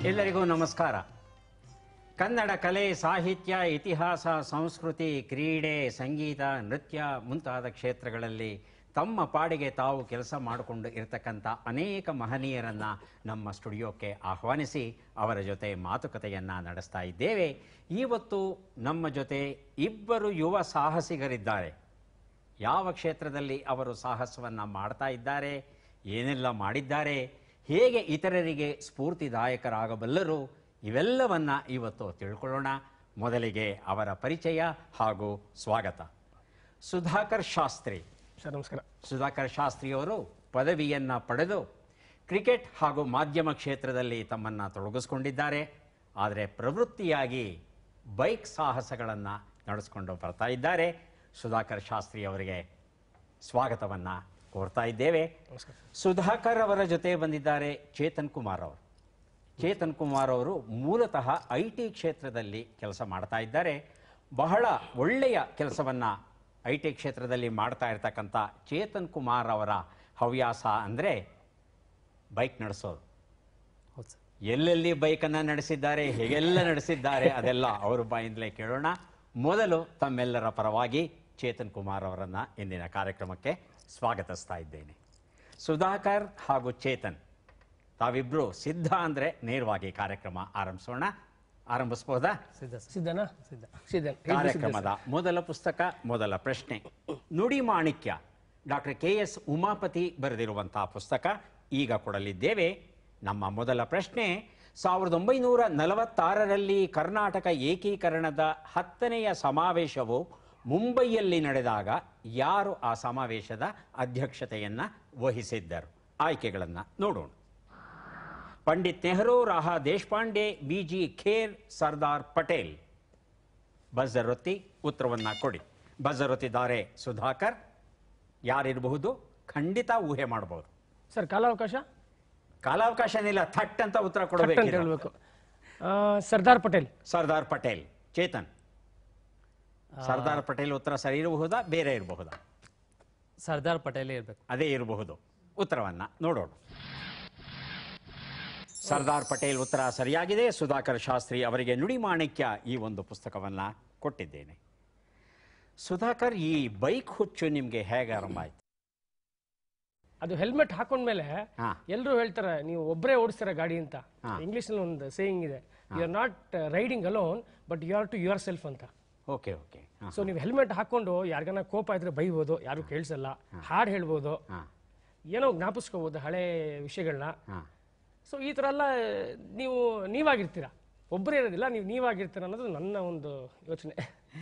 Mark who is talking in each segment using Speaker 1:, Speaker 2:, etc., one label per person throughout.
Speaker 1: ಎಲ್ಲರಿಗೂ ನಮಸ್ಕಾರ ಕನ್ನಡ ಕಲೆ ಸಾಹಿತ್ಯ ಇತಿಹಾಸ ಸಂಸ್ಕೃತಿ ಕ್ರೀಡೆ ಸಂಗೀತ ನೃತ್ಯ ಮುಂತಾದ ಕ್ಷೇತ್ರಗಳಲ್ಲಿ ತಮ್ಮ ಪಾಡಿಗೆ ತಾವು ಕೆಲಸ ಮಾಡಿಕೊಂಡು ಇರತಕ್ಕಂಥ ಅನೇಕ ಮಹನೀಯರನ್ನ ನಮ್ಮ ಸ್ಟುಡಿಯೋಕ್ಕೆ ಆಹ್ವಾನಿಸಿ ಅವರ ಜೊತೆ ಮಾತುಕತೆಯನ್ನ ನಡೆಸ್ತಾ ಇದ್ದೇವೆ ಇವತ್ತು ನಮ್ಮ ಜೊತೆ ಇಬ್ಬರು ಯುವ ಸಾಹಸಿಗರಿದ್ದಾರೆ ಯಾವ ಕ್ಷೇತ್ರದಲ್ಲಿ ಅವರು ಸಾಹಸವನ್ನ ಮಾಡ್ತಾ ಇದ್ದಾರೆ ಏನೆಲ್ಲ ಮಾಡಿದ್ದಾರೆ ಹೇಗೆ ಇತರರಿಗೆ ಸ್ಫೂರ್ತಿದಾಯಕರಾಗಬಲ್ಲರು ಇವೆಲ್ಲವನ್ನ ಇವತ್ತು ತಿಳ್ಕೊಳ್ಳೋಣ ಮೊದಲಿಗೆ ಅವರ ಪರಿಚಯ ಹಾಗೂ ಸ್ವಾಗತ ಸುಧಾಕರ್ ಶಾಸ್ತ್ರಿ
Speaker 2: ಸರ್ ನಮಸ್ಕಾರ
Speaker 1: ಸುಧಾಕರ್ ಶಾಸ್ತ್ರಿಯವರು ಪದವಿಯನ್ನ ಪಡೆದು ಕ್ರಿಕೆಟ್ ಹಾಗೂ ಮಾಧ್ಯಮ ಕ್ಷೇತ್ರದಲ್ಲಿ ತಮ್ಮನ್ನು ತೊಡಗಿಸ್ಕೊಂಡಿದ್ದಾರೆ ಆದರೆ ಪ್ರವೃತ್ತಿಯಾಗಿ ಬೈಕ್ ಸಾಹಸಗಳನ್ನು ನಡೆಸ್ಕೊಂಡು ಬರ್ತಾ ಇದ್ದಾರೆ ಸುಧಾಕರ್ ಶಾಸ್ತ್ರಿ ಅವರಿಗೆ ಸ್ವಾಗತವನ್ನ ಕೋರ್ತಾ ಇದ್ದೇವೆ
Speaker 2: ನಮಸ್ಕಾರ
Speaker 1: ಸುಧಾಕರ್ ಅವರ ಜೊತೆ ಬಂದಿದ್ದಾರೆ ಚೇತನ್ ಕುಮಾರ್ ಅವರು ಚೇತನ್ ಕುಮಾರ್ ಅವರು ಮೂಲತಃ ಐ ಟಿ ಕ್ಷೇತ್ರದಲ್ಲಿ ಕೆಲಸ ಮಾಡ್ತಾ ಇದ್ದಾರೆ ಬಹಳ ಒಳ್ಳೆಯ ಕೆಲಸವನ್ನ ಐ ಟಿ ಕ್ಷೇತ್ರದಲ್ಲಿ ಮಾಡ್ತಾ ಇರ್ತಕ್ಕಂಥ ಚೇತನ್ ಕುಮಾರ್ ಅವರ ಹವ್ಯಾಸ ಅಂದರೆ ಬೈಕ್ ನಡೆಸೋದು
Speaker 3: ಹೌದು ಸರ್
Speaker 1: ಎಲ್ಲೆಲ್ಲಿ ಬೈಕನ್ನು ನಡೆಸಿದ್ದಾರೆ ಹೇಗೆಲ್ಲ ನಡೆಸಿದ್ದಾರೆ ಅದೆಲ್ಲ ಅವರ ಬಾಯಿಂದಲೇ ಕೇಳೋಣ ಮೊದಲು ತಮ್ಮೆಲ್ಲರ ಪರವಾಗಿ ಚೇತನ್ ಕುಮಾರ್ ಅವರನ್ನ ಇಂದಿನ ಕಾರ್ಯಕ್ರಮಕ್ಕೆ ಸ್ವಾಗತಿಸ್ತಾ ಇದ್ದೇನೆ ಸುಧಾಕರ್ ಹಾಗೂ ಚೇತನ್ ತಾವಿಬ್ರು ಸಿದ್ಧ ಅಂದ್ರೆ ನೇರವಾಗಿ ಕಾರ್ಯಕ್ರಮ ಆರಂಭಿಸೋಣ ಆರಂಭಿಸಬಹುದಾ
Speaker 3: ಸಿದ್ಧ ಸರ್
Speaker 2: ಸಿದ್ಧನಾ
Speaker 3: ಸಿದ್ಧ
Speaker 2: ಸಿದ್ಧನ್
Speaker 1: ಕಾರ್ಯಕ್ರಮದ ಮೊದಲ ಪುಸ್ತಕ ಮೊದಲ ಪ್ರಶ್ನೆ ನುಡಿ ಮಾಣಿಕ್ಯ ಡಾಕ್ಟರ್ ಕೆ ಎಸ್ ಉಮಾಪತಿ ಬರೆದಿರುವಂತಹ ಪುಸ್ತಕ ಈಗ ಕೊಡಲಿದ್ದೇವೆ ನಮ್ಮ ಮೊದಲ ಪ್ರಶ್ನೆ ಸಾವಿರದ ಒಂಬೈನೂರ ನಲವತ್ತಾರರಲ್ಲಿ ಕರ್ನಾಟಕ ಏಕೀಕರಣದ ಹತ್ತನೆಯ ಸಮಾವೇಶವು ಮುಂಬೈಯಲ್ಲಿ ನಡೆದಾಗ ಯಾರು ಆ ಸಮಾವೇಶದ ಅಧ್ಯಕ್ಷತೆಯನ್ನ ವಹಿಸಿದ್ದರು ಆಯ್ಕೆಗಳನ್ನು ನೋಡೋಣ ಪಂಡಿತ್ ನೆಹರು ರಾಹಾ Deshpande B G Kher Sardar Patel buzzer ಒತ್ತಿ ಉತ್ತರವನ್ನ ಕೊಡಿ ಬಜರ್ ಒತ್ತಿದ್ದಾರೆ ಸುಧಾಕರ್ ಯಾರಿರಬಹುದು ಖಂಡಿತ ಊಹೆ ಮಾಡಬಹುದು
Speaker 2: ಸರ್ ಕಾಲಾವಕಾಶ
Speaker 1: ಕಾಲಾವಕಾಶನಿಲ್ಲ ಥಟ್ ಅಂತ ಉತ್ತರ
Speaker 2: ಕಟ್ ಅಂತ
Speaker 1: ಕೊಡಬೇಕು
Speaker 2: ಹೇಳ್ಬೇಕು ಆ, ಸರ್ದಾರ್ ಪಟೇಲ್
Speaker 1: ಸರ್ದಾರ್ ಪಟೇಲ್ ಚೇತನ್ ಸರ್ದಾರ್ ಪಟೇಲ್ ಉತ್ತರ ಸರಿ ಇರಬಹುದಾ ಬೇರೆ ಇರಬಹುದಾ
Speaker 3: ಸರ್ದಾರ್ ಪಟೇಲೇ ಇರಬೇಕು
Speaker 1: ಅದೇ ಇರಬಹುದು ಉತ್ತರವನ್ನ ನೋಡೋಣ ಸರ್ದಾರ್ ಪಟೇಲ್ ಉತ್ತರ ಸರಿಯಾಗಿದೆ ಸುಧಾಕರ್ ಶಾಸ್ತ್ರಿ ಅವರಿಗೆ ನುಡಿ ಮಾಣಿಕ್ಯ ಈ ಒಂದು ಪುಸ್ತಕವನ್ನ ಕೊಟ್ಟಿದ್ದೇನೆ ಸುಧಾಕರ್ ಈ ಬೈಕ್ ಹುಚ್ಚು ನಿಮ್ಗೆ ಹೇಗೆ ಆರಂಭ ಆಯ್ತು
Speaker 2: ಅದು ಹೆಲ್ಮೆಟ್ ಹಾಕೊಂಡ್ಮೇಲೆ
Speaker 1: ಹಾ.
Speaker 2: ಎಲ್ಲರೂ ಹೇಳ್ತಾರೆ ನೀವು ಒಬ್ಬರೇ ಓಡಿಸ್ತೀರ ಗಾಡಿ ಅಂತ
Speaker 1: ಹಾ.
Speaker 2: ಇಂಗ್ಲಿಷ್ ನಲ್ಲಿ ಒಂದು ಸೇಯಿಂಗ್ ಇದೆ you are not riding alone but you are to yourself ಅಂತ
Speaker 1: ಓಕೆ ಓಕೆ
Speaker 2: ಸೊ ನೀವು ಹೆಲ್ಮೆಟ್ ಹಾಕೊಂಡು ಯಾರಿಗಾನ ಕೋಪ ಇದ್ರೆ ಬೈಬೋದು ಯಾರು ಕೇಳಿಸಲ್ಲ ಹಾಡು ಹೇಳ್ಬೋದು
Speaker 1: ಹಾಂ
Speaker 2: ಏನೋ ಜ್ಞಾಪಿಸ್ಕೋಬೋದು ಹಳೆ ವಿಷಯಗಳನ್ನ
Speaker 1: ಹಾಂ
Speaker 2: ಸೊ ಈ ಥರ ಎಲ್ಲ ನೀವು ನೀವಾಗಿರ್ತೀರ ಒಬ್ಬರೇ ಇರೋದಿಲ್ಲ ನೀವು ನೀವಾಗಿರ್ತೀರ ಅನ್ನೋದು ನನ್ನ ಒಂದು ಯೋಚನೆ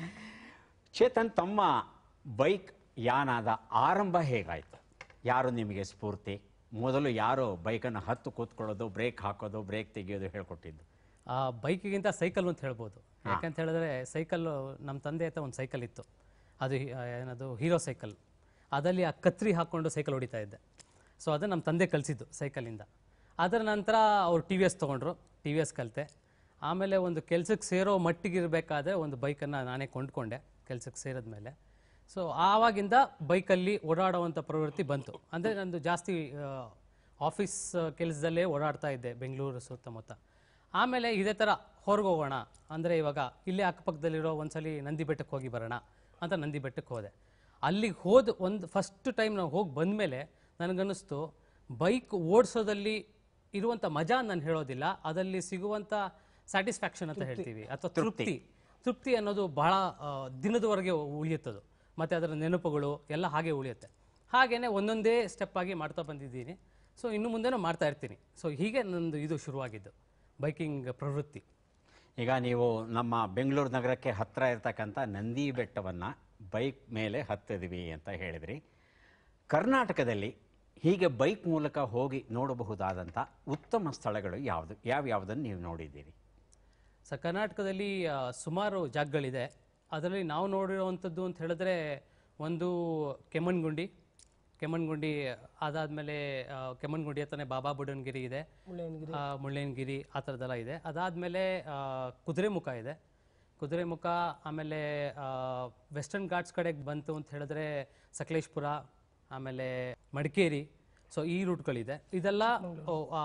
Speaker 1: ಚೇತನ್ ತಮ್ಮ ಬೈಕ್ ಯಾನದ ಆರಂಭ ಹೇಗಾಯ್ತು ಯಾರು ನಿಮಗೆ ಸ್ಫೂರ್ತಿ ಮೊದಲು ಯಾರು ಬೈಕನ್ನು ಹತ್ತು ಕೂತ್ಕೊಳ್ಳೋದು ಬ್ರೇಕ್ ಹಾಕೋದು ಬ್ರೇಕ್ ತೆಗೆಯೋದು ಹೇಳ್ಕೊಟ್ಟಿದ್ದು
Speaker 3: ಆ ಬೈಕಿಗಿಂತ ಸೈಕಲ್ ಅಂತ ಹೇಳ್ಬೋದು ಯಾಕಂತ ಹೇಳಿದ್ರೆ ಸೈಕಲ್ಲು ನಮ್ಮ ತಂದೆ ಹತ್ರ ಒಂದು ಸೈಕಲ್ ಇತ್ತು ಅದು ಹಿ- ಆ, ಏನದು ಹೀರೋ ಸೈಕಲ್ ಅದರಲ್ಲಿ ಆ ಕತ್ರಿ ಹಾಕ್ಕೊಂಡು ಸೈಕಲ್ ಹೊಡಿತಾ ಇದ್ದೆ ಸೊ ಅದು ನಮ್ಮ ತಂದೆ ಕಲಿಸಿದ್ದು ಸೈಕಲಿಂದ ಅದರ ನಂತರ ಅವ್ರು ಟಿ ವಿ ಎಸ್ ತೊಗೊಂಡ್ರು ಟಿ ವಿ ಎಸ್ ಕಲಿತೆ ಆಮೇಲೆ ಒಂದು ಕೆಲ್ಸಕ್ಕೆ ಸೇರೋ ಮಟ್ಟಿಗೆ ಇರಬೇಕಾದ್ರೆ ಒಂದು ಬೈಕನ್ನು ನಾನೇ ಕೊಂಡ್ಕೊಂಡೆ ಕೆಲ್ಸಕ್ಕೆ ಸೇರಿದ್ಮೇಲೆ ಸೊ ಆವಾಗಿಂದ ಬೈಕಲ್ಲಿ ಓಡಾಡುವಂಥ ಪ್ರವೃತ್ತಿ ಬಂತು ಅಂದರೆ ನಂದು ಜಾಸ್ತಿ ಆಫೀಸ್ ಕೆಲಸದಲ್ಲೇ ಓಡಾಡ್ತಾ ಇದ್ದೆ ಬೆಂಗಳೂರು ಸುತ್ತಮುತ್ತ ಆಮೇಲೆ ಇದೇ ಥರ ಹೊರಗೆ ಹೋಗೋಣ ಅಂದರೆ ಇವಾಗ ಇಲ್ಲೇ ಅಕ್ಕಪಕ್ಕದಲ್ಲಿರೋ ಒಂದ್ಸಲಿ ನಂದಿ ಬೆಟ್ಟಕ್ಕೆ ಹೋಗಿ ಬರೋಣ ಅಂತ ನಂದಿ ಬೆಟ್ಟಕ್ಕೆ ಹೋದೆ ಅಲ್ಲಿಗೆ ಹೋದ ಒಂದು ಫಸ್ಟ್ ಟೈಮ್ ನಾವು ಹೋಗಿ ಬಂದಮೇಲೆ ನನಗನ್ನಿಸ್ತು ಬೈಕ್ ಓಡಿಸೋದಲ್ಲಿ ಇರುವಂಥ ಮಜಾ ನಾನು ಹೇಳೋದಿಲ್ಲ ಅದರಲ್ಲಿ ಸಿಗುವಂಥ ಸ್ಯಾಟಿಸ್ಫ್ಯಾಕ್ಷನ್ ಅಂತ ಹೇಳ್ತೀವಿ ಅಥವಾ ತೃಪ್ತಿ ತೃಪ್ತಿ ಅನ್ನೋದು ಬಹಳ ಆ, ದಿನದವರೆಗೆ ಉಳಿಯುತ್ತದು ಮತ್ತು ಅದರ ನೆನಪುಗಳು ಎಲ್ಲ ಹಾಗೆ ಉಳಿಯುತ್ತೆ ಹಾಗೇನೆ ಒಂದೊಂದೇ ಸ್ಟೆಪ್ ಆಗಿ ಮಾಡ್ತಾ ಬಂದಿದ್ದೀನಿ ಸೊ ಇನ್ನು ಮುಂದೆನೂ ಮಾಡ್ತಾ ಇರ್ತೀನಿ ಸೊ ಹೀಗೆ ನಂದು ಇದು ಶುರುವಾಗಿದ್ದು ಬೈಕಿಂಗ್ ಪ್ರವೃತ್ತಿ
Speaker 1: ಈಗ ನೀವು ನಮ್ಮ ಬೆಂಗಳೂರು ನಗರಕ್ಕೆ ಹತ್ತಿರ ಇರತಕ್ಕಂಥ ನಂದಿ ಬೆಟ್ಟವನ್ನು ಬೈಕ್ ಮೇಲೆ ಹತ್ತಿದ್ವಿ ಅಂತ ಹೇಳಿದ್ರಿ ಕರ್ನಾಟಕದಲ್ಲಿ ಹೀಗೆ ಬೈಕ್ ಮೂಲಕ ಹೋಗಿ ನೋಡಬಹುದಾದಂಥ ಉತ್ತಮ ಸ್ಥಳಗಳು ಯಾವುದು ಯಾವ್ಯಾವುದನ್ನು ನೀವು ನೋಡಿದ್ದೀರಿ
Speaker 3: ಸೊ ಕರ್ನಾಟಕದಲ್ಲಿ ಆ, ಸುಮಾರು ಜಾಗಗಳಿದೆ ಅದರಲ್ಲಿ ನಾವು ನೋಡಿರುವಂಥದ್ದು ಅಂತ ಹೇಳಿದ್ರೆ ಒಂದು ಕೆಮ್ಮಣ್ಗುಂಡಿ ಕೆಮ್ಮಣ್ಗುಂಡಿ ಅದಾದಮೇಲೆ ಕೆಮ್ಮಣ್ಗುಂಡಿ ಹತ್ರನೇ ಬಾಬಾ ಬುಡನ್ಗಿರಿ ಇದೆ ಆ, ಮುಳ್ಳಯ್ಯನಗಿರಿ ಆ ಥರದ್ದೆಲ್ಲ ಇದೆ ಅದಾದಮೇಲೆ ಕುದುರೆಮುಖ ಇದೆ ಕುದುರೆಮುಖ ಆಮೇಲೆ ವೆಸ್ಟರ್ನ್ ಘಾಟ್ಸ್ ಕಡೆಗೆ ಬಂತು ಅಂತ ಹೇಳಿದ್ರೆ ಸಕಲೇಶ್ಪುರ ಆಮೇಲೆ ಮಡಿಕೇರಿ ಸೊ ಈ ರೂಟ್ಗಳಿದೆ ಇದೆಲ್ಲ ಓ, ಆ,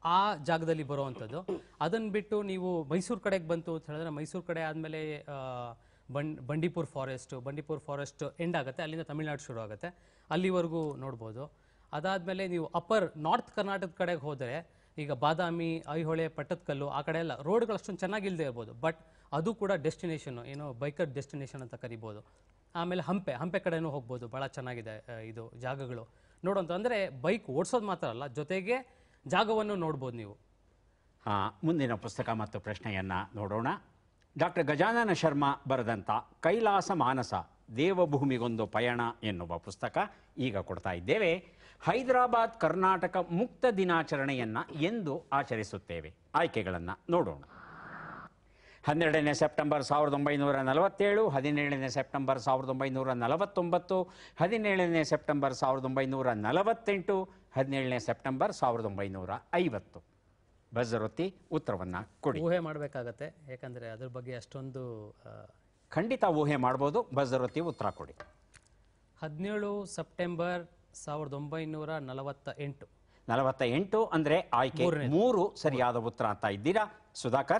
Speaker 3: ಆ ಜಾಗದಲ್ಲಿ ಬರುವಂಥದ್ದು ಅದನ್ನು ಬಿಟ್ಟು ನೀವು ಮೈಸೂರು ಕಡೆಗೆ ಬಂತು ಅಂತ ಹೇಳಿದ್ರೆ ಮೈಸೂರು ಕಡೆ ಆದಮೇಲೆ ಬಂ Bandipur forest Bandipur forest end ಆಗುತ್ತೆ ಅಲ್ಲಿಂದ ತಮಿಳ್ನಾಡು ಶುರು ಆಗುತ್ತೆ ಅಲ್ಲಿವರೆಗೂ ನೋಡ್ಬೋದು ಅದಾದಮೇಲೆ ನೀವು ಅಪ್ಪರ್ ನಾರ್ತ್ ಕರ್ನಾಟಕದ ಕಡೆಗೆ ಹೋದರೆ ಈಗ ಬಾದಾಮಿ ಐಹೊಳೆ ಪಟ್ಟದಕಲ್ಲು ಆ ಕಡೆ ಎಲ್ಲ ರೋಡ್ಗಳು ಅಷ್ಟೊಂದು ಚೆನ್ನಾಗಿಲ್ಲದೆ ಇರ್ಬೋದು ಬಟ್ ಅದು ಕೂಡ ಡೆಸ್ಟಿನೇಷನ್ ಏನೋ ಬೈಕರ್ ಡೆಸ್ಟಿನೇಷನ್ ಅಂತ ಕರಿಬೋದು ಆಮೇಲೆ ಹಂಪೆ ಹಂಪೆ ಕಡೆನೂ ಹೋಗ್ಬೋದು ಭಾಳ ಚೆನ್ನಾಗಿದೆ ಆ, ಇದು ಜಾಗಗಳು ನೋಡುವಂಥ ಅಂದರೆ ಬೈಕ್ ಓಡಿಸೋದು ಮಾತ್ರ ಅಲ್ಲ ಜೊತೆಗೆ ಜಾಗವನ್ನು ನೋಡ್ಬೋದು ನೀವು
Speaker 1: ಆ, ಮುಂದಿನ ಪುಸ್ತಕ ಮತ್ತು ಪ್ರಶ್ನೆಯನ್ನು ನೋಡೋಣ ಡಾಕ್ಟರ್ ಗಜಾನನ ಶರ್ಮಾ ಬರೆದಂಥ ಕೈಲಾಸ ಮಾನಸ ದೇವಭೂಮಿಗೊಂದು ಪಯಣ ಎನ್ನುವ ಪುಸ್ತಕ ಈಗ ಕೊಡ್ತಾ ಇದ್ದೇವೆ ಹೈದರಾಬಾದ್ ಕರ್ನಾಟಕ ಮುಕ್ತ ದಿನಾಚರಣೆಯನ್ನು ಎಂದು ಆಚರಿಸುತ್ತೇವೆ ಆಯ್ಕೆಗಳನ್ನು ನೋಡೋಣ ಹನ್ನೆರಡನೇ ಸೆಪ್ಟೆಂಬರ್ ಸಾವಿರದ ಒಂಬೈನೂರ ನಲವತ್ತೇಳು ಹದಿನೇಳನೇ ಸೆಪ್ಟೆಂಬರ್ ಸಾವಿರದ ಒಂಬೈನೂರ ನಲವತ್ತೊಂಬತ್ತು ಹದಿನೇಳನೇ ಸೆಪ್ಟೆಂಬರ್ ಸಾವಿರದ ಒಂಬೈನೂರ ನಲವತ್ತೆಂಟು ಹದಿನೇಳನೇ ಸೆಪ್ಟೆಂಬರ್ ಸಾವಿರದ ಒಂಬೈನೂರ ಐವತ್ತು ಬಜರೊತ್ತಿ ಉತ್ತರವನ್ನು ಕೊಡಿ
Speaker 3: ಊಹೆ ಮಾಡಬೇಕಾಗತ್ತೆ ಯಾಕಂದರೆ ಅದ್ರ ಬಗ್ಗೆ ಅಷ್ಟೊಂದು ಆ,
Speaker 1: ಖಂಡಿತ ಊಹೆ ಮಾಡ್ಬೋದು ಬಜರೊತ್ತಿ ಉತ್ತರ ಕೊಡಿ
Speaker 3: ಹದಿನೇಳು ಸೆಪ್ಟೆಂಬರ್ ಸಾವಿರದ ಒಂಬೈನೂರ ನಲವತ್ತ ಎಂಟು
Speaker 1: ನಲವತ್ತ ಎಂಟು ಅಂದರೆ ಆಯ್ಕೆ ಮೂರು ಸರಿಯಾದ ಉತ್ತರ ಅಂತ ಇದ್ದೀರಾ ಸುಧಾಕರ್